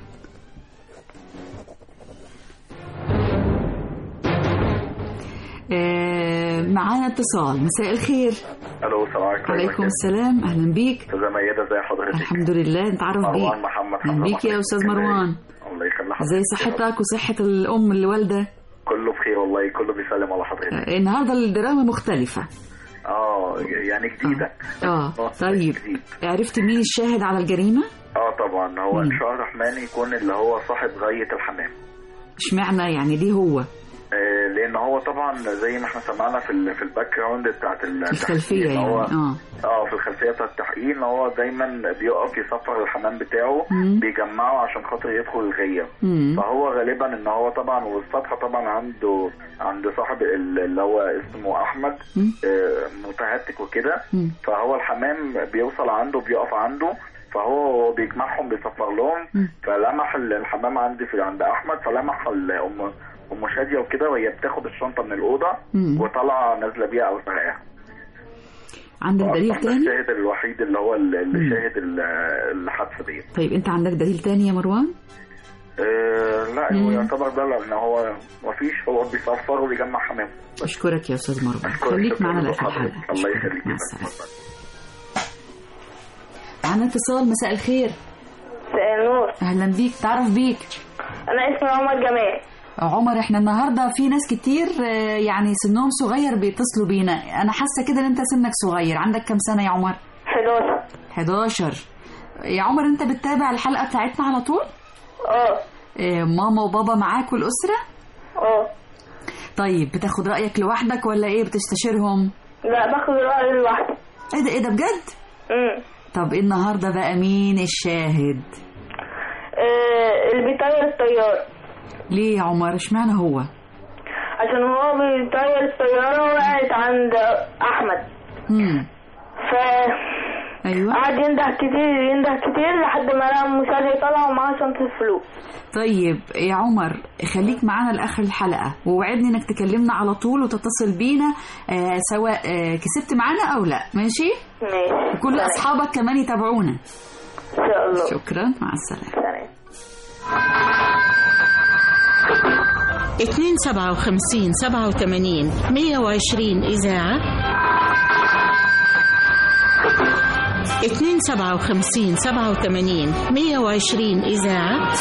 آه معانا اتصال مساء الخير الو السلام عليكم عليكم السلام اهلا بيك استاذه ميادة ازي حضرتك الحمد لله نتعرف مروان بيك محمد اهلا بيك يا استاذ مروان الله يخلي حضرتك ازي صحتك وصحه الام الوالده كله بخير والله كله بيسلم على حضرتك آه، النهارده الدراما مختلفه اه يعني جديده اه طيب عرفت مين الشاهد على الجريمه اه طبعا هو مم. ان شاء الله الرحمن يكون اللي هو صاحب غايه الحمام اشمعنى يعني ليه هو آه لان هو طبعا زي ما احنا سمعنا في ال في الباك جراوند بتاعت التحقيق الخلفيه إن هو يعني اه اه في الخلفيه بتاعت التحقيق ان هو دايما بيقف يصفر الحمام بتاعه مم. بيجمعه عشان خاطر يدخل الغيه مم. فهو غالبا ان هو طبعا والصفحه طبعا عنده عند صاحب ال- اللي هو اسمه احمد مم. آه، متهتك وكده مم. فهو الحمام بيوصل عنده بيقف عنده فهو وهو بيجمعهم بيصفر لهم مم. فلمح ال- الحمام عندي في عند احمد فلمح ال- ام ام شاديه وكده وهي بتاخد الشنطه من الاوضه مم. وطالعه نازله بيها او سرقاها عندك دليل ده تاني الشاهد الوحيد اللي هو ال- اللي مم. شاهد ال- الحادثه ديت طيب انت عندك دليل تاني يا مروان آه لا هو مم. يعتبر ده لان هو مفيش هو بيصفر وبيجمع حمام اشكرك يا استاذ مروان خليك معنا لاخر الحلقه الله يخليك مع السلامه معانا اتصال مساء الخير مساء النور اهلا بيك تعرف بيك انا اسمي عمر جمال عمر احنا النهارده في ناس كتير آه، يعني سنهم صغير بيتصلوا بينا انا حاسه كده ان انت سنك صغير عندك كام سنه يا عمر 11 11 يا عمر انت بتتابع الحلقه بتاعتنا على طول اه آه، ماما وبابا معاك والاسره اه طيب بتاخد رايك لوحدك ولا ايه بتستشيرهم لا باخد رأي لوحدي ايه ده ايه ده بجد امم طب إيه النهارده بقى مين الشاهد آه اللي بيطير الطيارة ليه يا عمر اشمعنى هو عشان هو بيطير الطيارة وقعت عند أحمد امم ف ايوه قعد ينده كتير ينده كتير لحد ما لقى مساعد طلع ومعاه شنطة فلوس طيب يا عمر خليك معانا لاخر الحلقه ووعدني انك تكلمنا على طول وتتصل بينا آه سواء آه كسبت معانا او لا ماشي ماشي وكل سلام. اصحابك كمان يتابعونا إن شاء الله شكرا مع السلامه سلام اتنين سبعة وخمسين سبعة وثمانين مية وعشرين إذاعة اتنين سبعة وخمسين سبعة وثمانين مية وعشرين إذاعة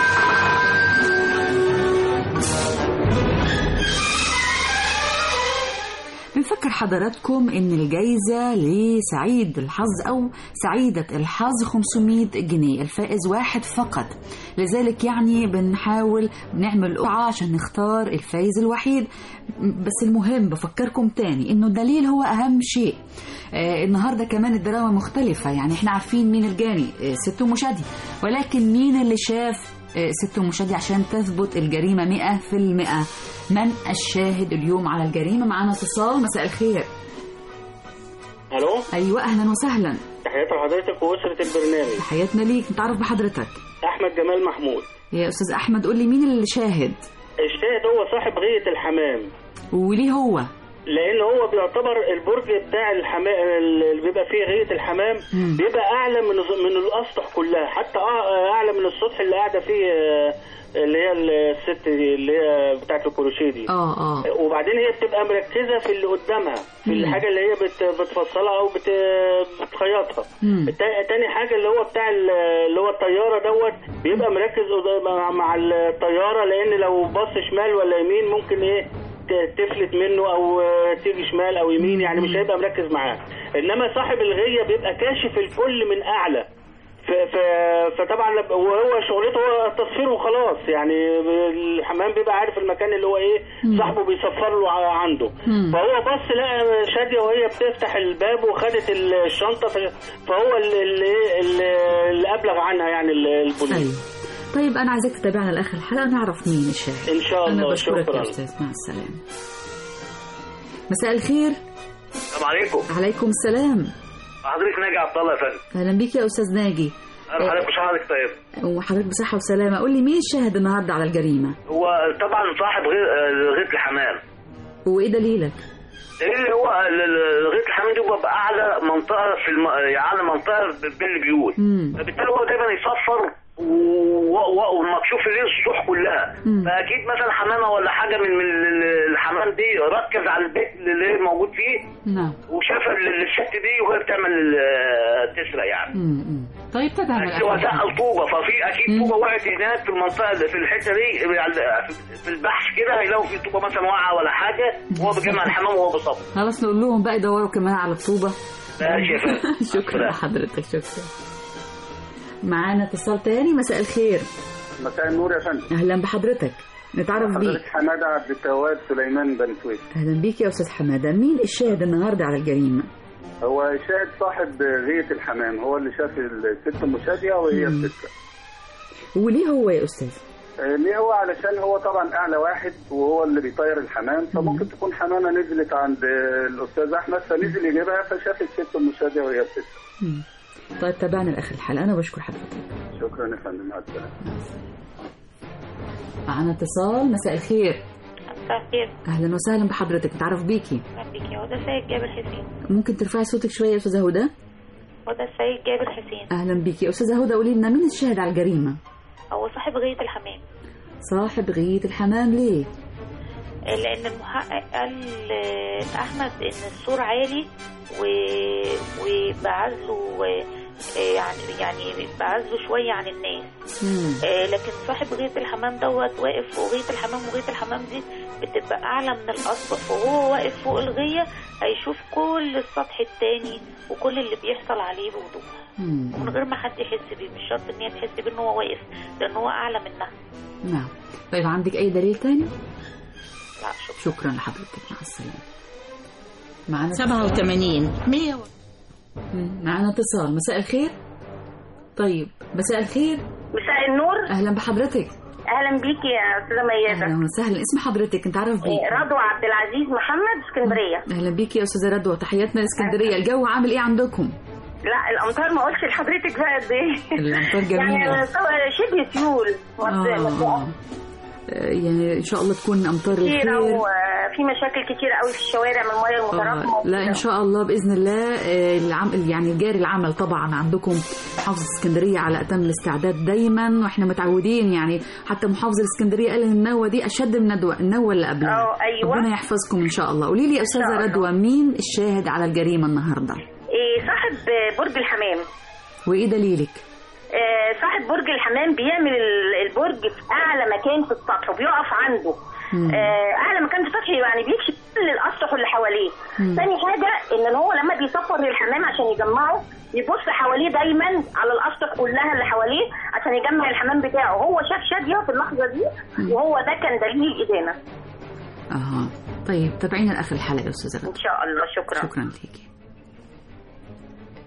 بنفكر حضراتكم ان الجايزة لسعيد الحظ او سعيدة الحظ 500 جنيه الفائز واحد فقط لذلك يعني بنحاول بنعمل قرعة عشان نختار الفائز الوحيد بس المهم بفكركم تاني انه الدليل هو اهم شيء آه النهارده كمان الدراما مختلفة يعني احنا عارفين مين الجاني آه ست ام شادي ولكن مين اللي شاف آه، ست ام شادي عشان تثبت الجريمه 100% من الشاهد اليوم على الجريمه معانا اتصال مساء الخير الو ايوه اهلا وسهلا تحياتي لحضرتك واسره البرنامج تحياتنا ليك نتعرف بحضرتك احمد جمال محمود يا استاذ احمد قول لي مين اللي شاهد الشاهد هو صاحب غايه الحمام وليه هو لان هو بيعتبر البرج بتاع الحمام اللي بيبقى فيه غايه الحمام مم. بيبقى اعلى من من الاسطح كلها حتى أع- اعلى من السطح اللي قاعده فيه آه، اللي هي الست دي اللي هي بتاعت الكروشيه دي اه اه وبعدين هي بتبقى مركزه في اللي قدامها في مم. الحاجه اللي هي بت بتفصلها او بت بتخيطها مم. التا- تاني حاجه اللي هو بتاع ال- اللي هو الطياره دوت بيبقى مركز قد- مع- مع الطياره لان لو بص شمال ولا يمين ممكن ايه ت- تفلت منه او آه، تيجي شمال او يمين يعني مش هيبقى مركز معاه انما صاحب الغيه بيبقى كاشف الكل من اعلى ف- ف- فطبعا لب- وهو شغلته هو التصوير وخلاص يعني الحمام بيبقى عارف المكان اللي هو ايه صاحبه بيصفر له ع- عنده مم. فهو بص لقى شاديه وهي بتفتح الباب وخدت الشنطه ف- فهو اللي اللي, اللي- اللي ابلغ عنها يعني ال- البوليس ايوه طيب انا عايزاك تتابعنا لاخر الحلقه نعرف مين الشاهد ان شاء انا الله بشكرك شكرا يا استاذ مع السلامه مساء الخير السلام عليكم عليكم السلام حضرتك ناجي عبد الله يا فندم اهلا بيك يا استاذ ناجي انا حضرتك مش حضرتك طيب وحضرتك بصحه وسلامه قول لي مين الشاهد النهارده على الجريمه هو طبعا صاحب غي- غيط الحمام وايه دليلك اللي هو ال- ال- غيط الحمام دي بيبقى اعلى منطقه في الم... اعلى منطقه بين البيوت مم. فبالتالي هو دايما يصفر و- و- ومكشوف ليه السطوح كلها مم. فاكيد مثلا حمامه ولا حاجه من من ال- الحمام دي ركز على البيت اللي هي موجود فيه نعم وشاف ال- الست دي وهي بتعمل ال- تسرق يعني مم. مم. طيب تابعنا هو لاخر سقل طوبه ففي اكيد طوبه وقعت هناك في المنطقه اللي في الحته دي يعني في البحث كده هيلاقوا في طوبه مثلا واقعه ولا حاجه وهو بيجمع الحمام وهو بيصفر خلاص نقول لهم بقى يدوروا كمان على الطوبه ماشي يا فندم شكرا لحضرتك شكرا معانا اتصال تاني مساء الخير مساء النور يا فندم اهلا بحضرتك نتعرف حضرتك بيك حماده عبد التواب سليمان بن سويف اهلا بيك يا استاذ حماده مين الشاهد النهارده على الجريمه هو شاهد صاحب غية الحمام هو اللي شاف الست ام شاديه وهي مم. بتسرق وليه هو يا استاذ آه، ليه هو علشان هو طبعا اعلى واحد وهو اللي بيطير الحمام فممكن تكون حمامه نزلت عند آه، الاستاذ احمد فنزل يجيبها فشاف الست ام شاديه وهي بتسرق مم. طيب تابعنا لاخر الحلقه انا بشكر حضرتك شكرا يا فندم مع السلامه معانا اتصال مساء الخير مساء الخير اهلا وسهلا بحضرتك نتعرف بيكي اهلا بك يا هدى السيد جابر حسين ممكن ترفعي صوتك شويه يا استاذه هدى هدى السيد جابر حسين اهلا بيكي يا استاذه هدى قولي لنا مين الشاهد على الجريمه هو صاحب غاية الحمام صاحب غيه الحمام ليه لأن المحقق قال لأحمد إن السور عالي و... وبعز له يعني يعني بعز له شوية عن الناس مم. آه، لكن صاحب غاية الحمام دوت واقف فوق غاية الحمام وغاية الحمام دي بتبقى أعلى من الأسطح فهو واقف فوق الغية هيشوف كل السطح التاني وكل اللي بيحصل عليه بوضوح مم. ومن غير ما حد يحس بيه مش شرط ان هي تحس بيه ان هو واقف لان هو اعلى منها نعم طيب عندك اي دليل تاني لا شكرا شكرا لحضرتك مع السلامه معانا 87 100 مم. معانا اتصال مساء الخير طيب مساء الخير مساء النور اهلا بحضرتك اهلا بيكي يا استاذه ميادة اهلا وسهلا اسم حضرتك انت عارف بيك إيه، رضوى عبد العزيز محمد اسكندريه اهلا بيكي يا استاذه رضوى تحياتنا لاسكندريه الجو عامل ايه عندكم لا الامطار ما قلتش لحضرتك بقى قد ايه الامطار جميله يعني طبعاً شبه سيول آه. آه. يعني ان شاء الله تكون امطار كتيرة الخير وفي مشاكل كتير قوي في الشوارع من المياه المتراكمه آه، لا ان شاء الله باذن الله آه، العم يعني جاري العمل طبعا عندكم محافظه اسكندريه على اتم الاستعداد دايما واحنا متعودين يعني حتى محافظه الاسكندريه قال ان النوه دي اشد من الندوه النوه اللي قبلها اه ايوه ربنا يحفظكم ان شاء الله قولي لي يا استاذه رضوى مين الشاهد على الجريمه النهارده إيه صاحب برج الحمام وايه دليلك آه، صاحب برج الحمام بيعمل ال- البرج في اعلى مكان في السطح وبيقف عنده مم. آه، اعلى مكان في السطح يعني بيكشف كل الاسطح اللي حواليه مم. تاني حاجه ان هو لما بيسفر للحمام عشان يجمعه يبص حواليه دايما على الاسطح كلها اللي حواليه عشان يجمع الحمام بتاعه هو شاف شاديه في اللحظه دي وهو ده كان دليل الادانه اها طيب تابعينا لاخر الحلقه يا استاذه رضوى ان شاء الله شكرا شكرا ليكي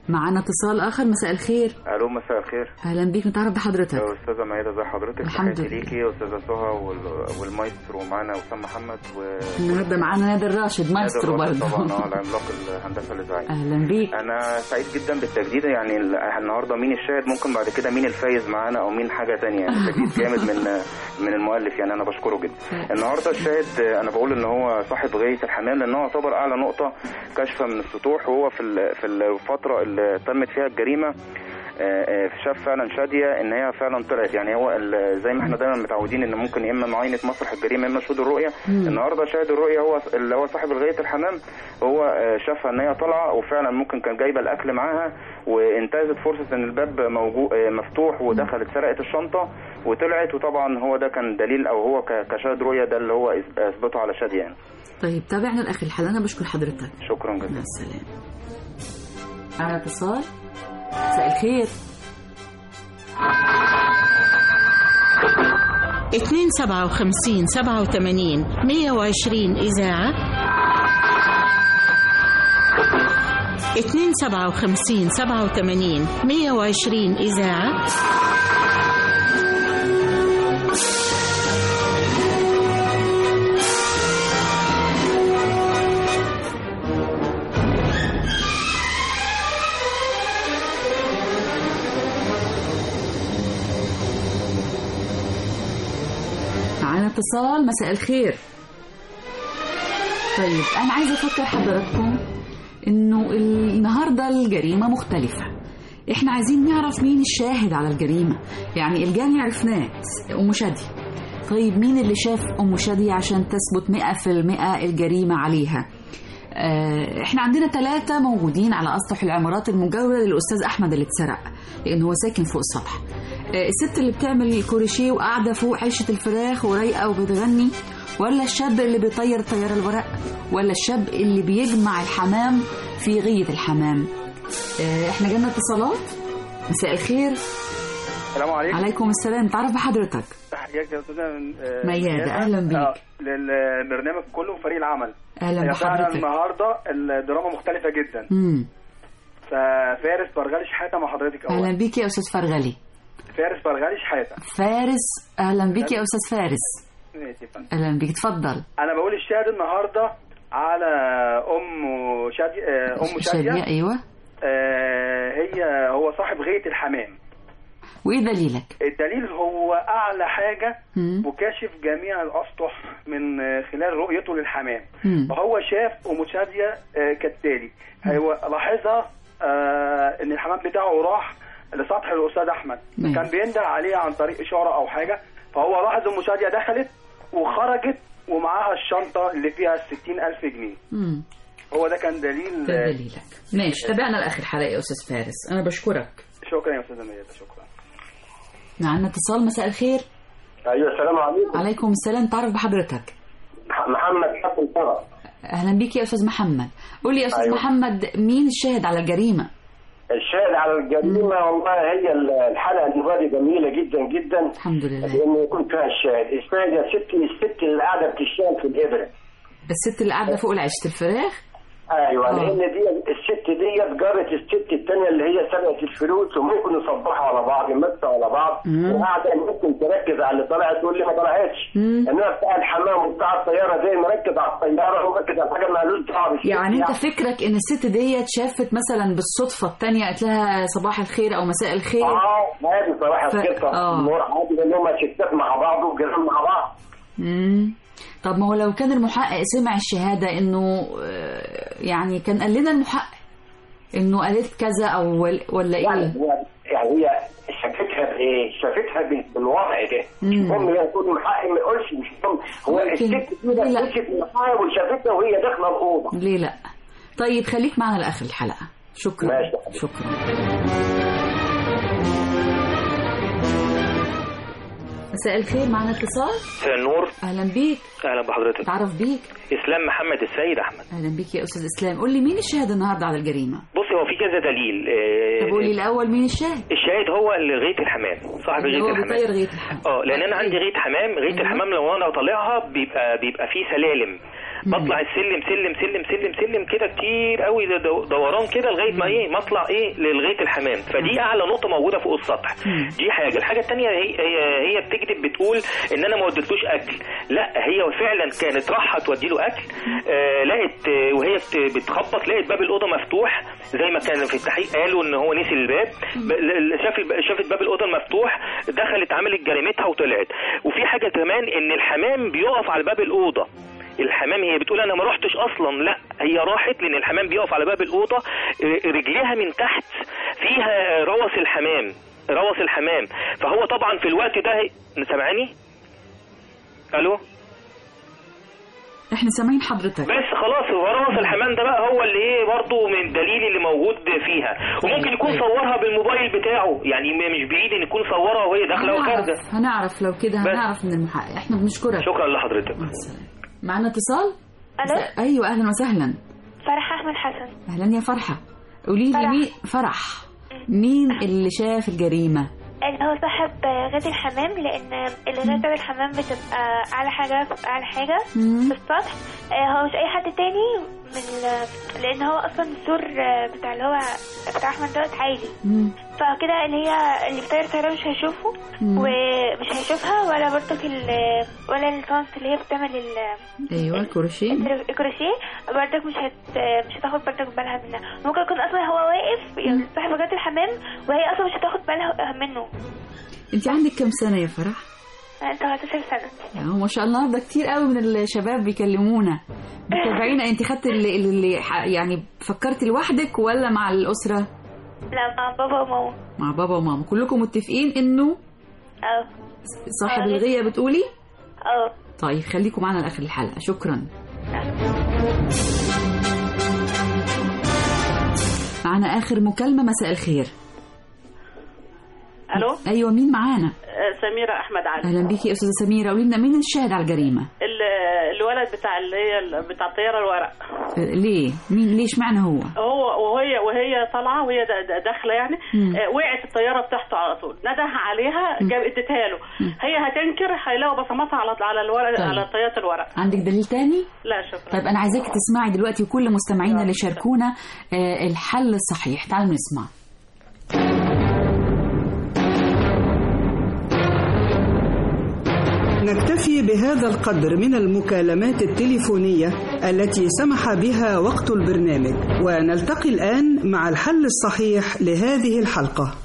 معانا اتصال اخر مساء الخير الو مساء الخير اهلا بيك نتعرف بحضرتك يا استاذه ميادة ازي حضرتك الحمد تحياتي لله. ليكي يا استاذه سهى وال- والمايسترو معانا وسام محمد و النهارده معانا نادر راشد مايسترو نادر راشد برضه طبعا اه العملاق الهندسه الاذاعيه اهلا بيك انا سعيد جدا بالتجديد يعني ال- النهارده مين الشاهد ممكن بعد كده مين الفايز معانا او مين حاجه تانية يعني تجديد جامد من من المؤلف يعني انا بشكره جدا النهارده الشاهد انا بقول ان هو صاحب غايه الحمام لان هو يعتبر اعلى نقطه كاشفه من السطوح وهو في ال- في الفتره اللي تمت فيها الجريمه آه، آه، شاف فعلا شاديه ان هي فعلا طلعت يعني هو ال- زي ما احنا دايما متعودين ان ممكن يا اما معاينه مسرح الجريمه يا اما شهود الرؤيه مم. النهارده شاهد الرؤيه هو اللي هو صاحب الغايه الحمام هو آه، شافها ان هي طالعه وفعلا ممكن كان جايبه الاكل معاها وانتهزت فرصه ان الباب موجود مفتوح ودخلت سرقت الشنطه وطلعت وطبعا هو ده كان دليل او هو ك- كشاهد رؤيه ده اللي هو إث- اثبته على شاديه يعني طيب تابعنا الاخ الحلقه انا بشكر حضرتك شكرا جزيلا مع السلامه معانا اتصال مساء الخير اتنين سبعة وخمسين سبعة وثمانين مية وعشرين إذاعة اتنين سبعة وخمسين سبعة وثمانين مية وعشرين إذاعة معانا اتصال مساء الخير طيب انا عايزه افكر حضراتكم انه النهارده الجريمه مختلفه احنا عايزين نعرف مين الشاهد على الجريمه يعني الجاني عرفناه ام شادي طيب مين اللي شاف ام شادي عشان تثبت 100% الجريمه عليها آه، احنا عندنا ثلاثة موجودين على أسطح العمارات المجاورة للأستاذ أحمد اللي اتسرق لأن هو ساكن فوق السطح آه، الست اللي بتعمل الكروشيه وقاعدة فوق عيشة الفراخ ورايقة وبتغني ولا الشاب اللي بيطير طيار الورق ولا الشاب اللي بيجمع الحمام في غية الحمام آه، احنا جالنا اتصالات مساء الخير السلام عليكم عليكم السلام تعرف بحضرتك تحياتي يا استاذه آه، ميادة، ميادة. أهلا بيك. آه، للبرنامج كله وفريق العمل أهلا هي فعلا بحضرتك النهارده الدراما مختلفه جدا مم. ففارس برغالي شحاته مع حضرتك اول أهلا بيك يا أستاذ فرغلي فارس برغالي شحاته فارس أهلا بيك يا أستاذ فارس ماشي يا فندم. أهلا بيك اتفضل انا بقول الشاهد النهارده على ام شادي آه، ام شاديه شادية أيوة آه، هي هو صاحب غايه الحمام وإيه دليلك؟ الدليل هو اعلى حاجه مم. وكاشف جميع الاسطح من آه، خلال رؤيته للحمام مم. فهو شاف ام شاديه آه، كالتالي هو لاحظها آه، ان الحمام بتاعه راح لسطح الاستاذ احمد مم. كان بينده عليه عن طريق اشاره او حاجه فهو لاحظ ام شاديه دخلت وخرجت ومعاها الشنطه اللي فيها ال ألف جنيه مم. هو ده كان دليل ده دليلك ماشي تابعنا لآخر حلقة يا أستاذ فارس أنا بشكرك شكرا يا استاذه ميادة شكرا معنا اتصال مساء الخير ايوه السلام عليكم عليكم السلام تعرف بحضرتك محمد حسن طرف أهلا بيك يا أستاذ محمد قول لي يا أستاذ أيوة. محمد مين الشاهد على الجريمة؟ الشاهد على الجريمه والله هي الحلقه دي جميله جدا جدا الحمد لله لان يكون فيها الشاهد الشاهد يا ستي الست اللي قاعده بتشتغل في الابره الست اللي قاعدة فوق عيشة الفراخ ايوه آه. لان دي الست ديت جارت الست الثانيه اللي هي سرقت الفلوس وممكن يصبحوا على بعض يمسوا على بعض مم. وقاعده ممكن تركز على اللي طلعت تقول لي ما طلعتش مم. انما بتاع الحمام وبتاع الطياره زي مركز على الطياره ومركز على حاجه مالوش دعوه بالست يعني انت فكرك ان الست ديت شافت مثلا بالصدفة التانية قالت لها صباح الخير او مساء الخير اه هذه صراحه ف- القصه آه. النور عادي لان هم ستات مع بعض وجيران مع بعض مم. طب ما هو لو كان المحقق سمع الشهادة انه آه، يعني كان قال لنا المحقق انه قالت كذا او ول- ولا يعني ايه هو يعني هي شافتها بايه؟ شافتها بال- بالوضع ده مش مم. مهم هي تكون محقق ما يقولش مش مهم هو ممكن. الست كده لا. مشيت المحقق وشافتها وهي داخله الاوضه ليه لا طيب خليك معنا لاخر الحلقة شكرا ماشي. شكرا مساء الخير معنا اتصال مساء النور اهلا بيك اهلا بحضرتك تعرف بيك اسلام محمد السيد احمد اهلا بيك يا استاذ اسلام قول لي مين الشاهد النهارده على الجريمه بصي هو في كذا دليل آه، طب قول لي الاول مين الشاهد الشاهد هو اللي غايه الحمام صاحب اللي غايه هو بيطير الحمام غايه الحمام اه لان انا عندي غايه حمام غايه الحمام لو انا طالعها بيبقى بيبقى فيه سلالم بطلع السلم سلم سلم سلم سلم كده كتير قوي ده دو- دوران كده لغايه ما ايه ما اطلع ايه لغايه الحمام فدي اعلى نقطه موجوده فوق السطح دي حاجه الحاجه الثانيه هي هي هي بتكذب بتقول ان انا ما وديتلوش اكل لا هي فعلا كانت رايحه تودي له اكل آه لقت آه، وهي بت- بتخبط لقت باب الاوضه مفتوح زي ما كان في التحقيق قالوا ان هو نسي الباب ب- ل- شاف الب- شافت باب الاوضه المفتوح دخلت عملت جريمتها وطلعت وفي حاجه كمان ان الحمام بيقف على باب الاوضه الحمام هي بتقول انا ما رحتش اصلا لا هي راحت لان الحمام بيقف على باب الاوضه آه، رجليها من تحت فيها روث الحمام روث الحمام فهو طبعا في الوقت ده سامعاني الو احنا سامعين حضرتك بس خلاص هو روث الحمام ده بقى هو اللي ايه برضه من الدليل اللي موجود فيها وممكن يكون صورها بالموبايل بتاعه يعني م- مش بعيد ان يكون صورها وهي داخله وخارجه هنعرف هنعرف لو كده هنعرف من المحقق احنا بنشكرك شكرا لحضرتك معنا اتصال الو ايوه اهلا وسهلا فرح احمد حسن اهلا يا فرحه قولي لي مين فرح مين اللي شاف الجريمه اللي هو صاحب غاز الحمام لان الغاز الحمام بتبقى اعلى حاجه اعلى حاجه مم. في السطح آه، هو مش اي حد تاني من ال- لان هو اصلا السور آه، بتاع اللي هو بتاع احمد دوت عالي فكده اللي هي اللي بتطير طياره مش هيشوفه مم. ومش هيشوفها ولا برضك ال- ولا الفانس اللي هي بتعمل ال- ايوه الكروشيه الكروشيه برضك مش هت مش هتاخد برضك بالها منها ممكن يكون اصلا هو واقف يعني صاحب غاز الحمام وهي اصلا مش هتاخد بالها منه انت عندك كام سنه يا فرح انت 13 سنه يعني هو ما شاء الله ده كتير قوي من الشباب بيكلمونا متابعينا انت خدت اللي, اللي ح- يعني فكرتي لوحدك ولا مع الاسره لا مع بابا وماما مع بابا وماما كلكم متفقين انه اه صاحب الغيه بتقولي اه طيب خليكم معنا لاخر الحلقه شكرا معنا اخر مكالمه مساء الخير الو ايوه مين معانا آه، سميره احمد علي اهلا بيكي يا استاذه سميره قولي لنا مين الشاهد على الجريمه ال- الولد بتاع اللي هي ال- بتاع الطياره الورق آه، ليه مين ليش معنى هو هو وهي وهي طالعه وهي دا- دا- داخله يعني مم. آه، وقعت الطياره بتاعته على طول ندهها عليها جاب اديتها له هي هتنكر هيلاقوا بصماتها على على الورق طيب. على طياره الورق عندك دليل تاني لا شكرا طيب انا عايزاك تسمعي دلوقتي وكل مستمعينا اللي شاركونا آه، الحل الصحيح تعالوا نسمع نكتفي بهذا القدر من المكالمات التليفونية التي سمح بها وقت البرنامج ونلتقي الآن مع الحل الصحيح لهذه الحلقة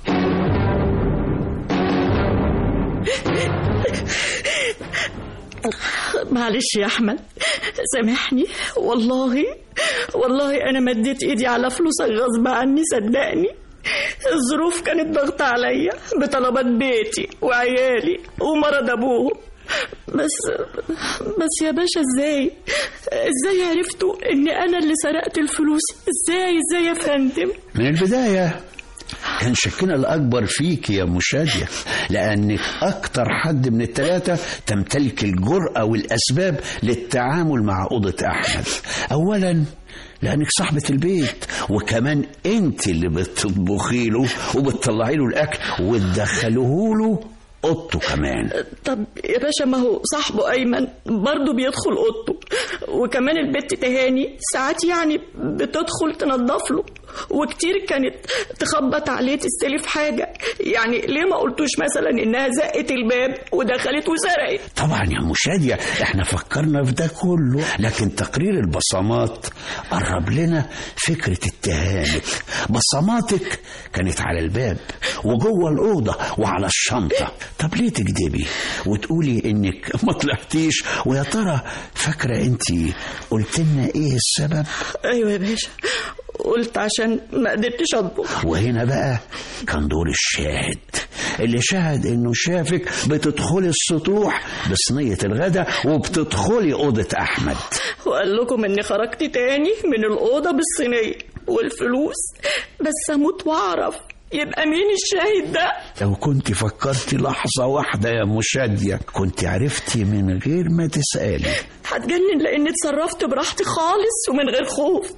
معلش يا احمد سامحني والله والله انا مديت ايدي على فلوسك غصب عني صدقني الظروف كانت ضغط عليا بطلبات بيتي وعيالي ومرض ابوهم بس بس يا باشا ازاي ازاي عرفتوا ان انا اللي سرقت الفلوس ازاي ازاي يا فندم من البداية كان شكنا الأكبر فيك يا مشادية لأنك أكتر حد من الثلاثة تمتلك الجرأة والأسباب للتعامل مع أوضة أحمد أولا لأنك صاحبة البيت وكمان أنت اللي بتطبخي له وبتطلعي له الأكل وتدخليه له أوضته كمان طب يا باشا ما هو صاحبه ايمن برضه بيدخل اوضته وكمان البت تهاني ساعات يعني بتدخل تنظف له وكتير كانت تخبط عليه تستلف حاجه يعني ليه ما قلتوش مثلا انها زقت الباب ودخلت وسرقت طبعا يا مشادية احنا فكرنا في ده كله لكن تقرير البصمات قرب لنا فكرة اتهامك بصماتك كانت على الباب وجوه الأوضة وعلى الشنطة طب ليه تكذبي وتقولي انك ما طلعتيش ويا ترى فاكرة انت قلت لنا ايه السبب ايوه يا باشا قلت عشان ما قدرتش اطبخ وهنا بقى كان دور الشاهد اللي شهد انه شافك بتدخلي السطوح بصينية الغداء وبتدخلي أوضة أحمد وقال لكم اني خرجت تاني من الاوضه بالصينيه والفلوس بس اموت واعرف يبقى مين الشاهد ده لو كنت فكرتي لحظة واحدة يا مشادية كنت عرفتي من غير ما تسألي هتجنن لاني اتصرفت براحتي خالص ومن غير خوف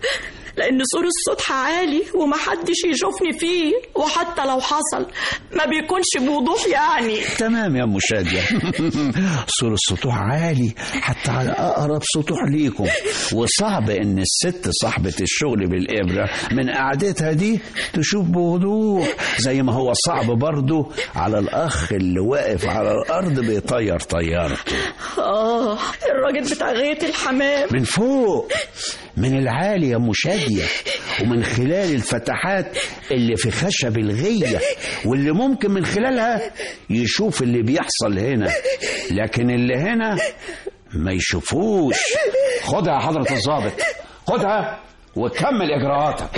لأن سور السطح عالي ومحدش يشوفني فيه وحتى لو حصل ما بيكونش بوضوح يعني تمام يا ام شاديه سور السطوح عالي حتى على اقرب سطوح ليكم وصعب ان الست صاحبه الشغل بالابره من قعدتها دي تشوف بوضوح زي ما هو صعب برضه على الاخ اللي واقف على الارض بيطير طيارته آه الراجل بتاع غاية الحمام من فوق من العالي يا ام شاديه ومن خلال الفتحات اللي في خشب الغيه واللي ممكن من خلالها يشوف اللي بيحصل هنا لكن اللي هنا ما يشوفوش خدها يا حضره الضابط خدها وكمل اجراءاتك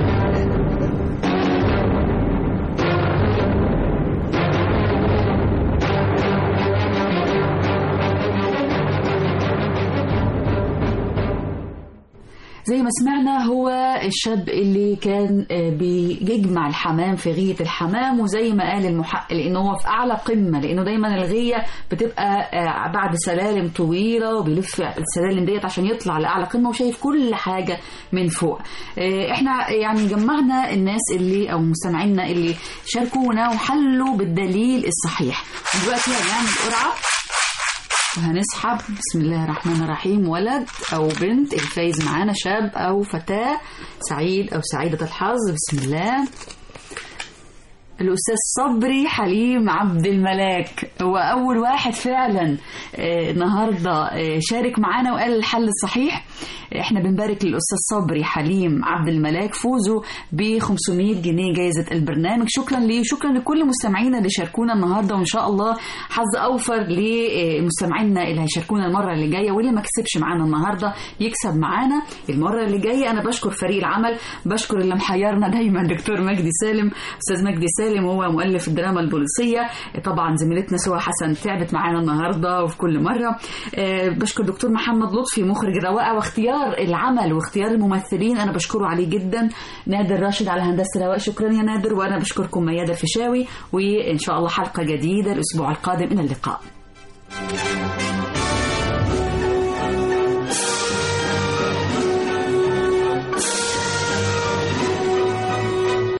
زي ما سمعنا هو الشاب اللي كان آه، بيجمع الحمام في غية الحمام وزي ما قال المحقق لأنه هو في أعلى قمة لأنه دايما الغية بتبقى آه، بعد سلالم طويلة وبيلف السلالم ديت عشان يطلع لأعلى قمة وشايف كل حاجة من فوق آه، احنا يعني جمعنا الناس اللي أو مستمعينا اللي شاركونا وحلوا بالدليل الصحيح دلوقتي هنعمل قرعة وهنسحب بسم الله الرحمن الرحيم ولد او بنت الفايز معانا شاب او فتاه سعيد او سعيده الحظ بسم الله الأستاذ صبري حليم عبد الملاك هو أول واحد فعلا آه، النهاردة آه، شارك معانا وقال الحل الصحيح احنا بنبارك للأستاذ صبري حليم عبد الملاك فوزه ب 500 جنيه جائزة البرنامج شكرا ليه شكرا لكل مستمعينا اللي شاركونا النهاردة وإن شاء الله حظ أوفر لمستمعينا اللي هيشاركونا المرة اللي جاية واللي ما كسبش معانا النهاردة يكسب معانا المرة اللي جاية أنا بشكر فريق العمل بشكر اللي محيرنا دايما دكتور مجدي سالم أستاذ مجدي سالم هو مؤلف الدراما البوليسية طبعا زميلتنا سوى حسن تعبت معانا النهاردة وفي كل مرة آه، بشكر دكتور محمد لطفي مخرج الرواقة واختيار العمل واختيار الممثلين أنا بشكره عليه جدا نادر راشد على هندسة الرواق شكرا يا نادر وأنا بشكركم ميادة الفيشاوي وإن شاء الله حلقة جديدة الأسبوع القادم إلى اللقاء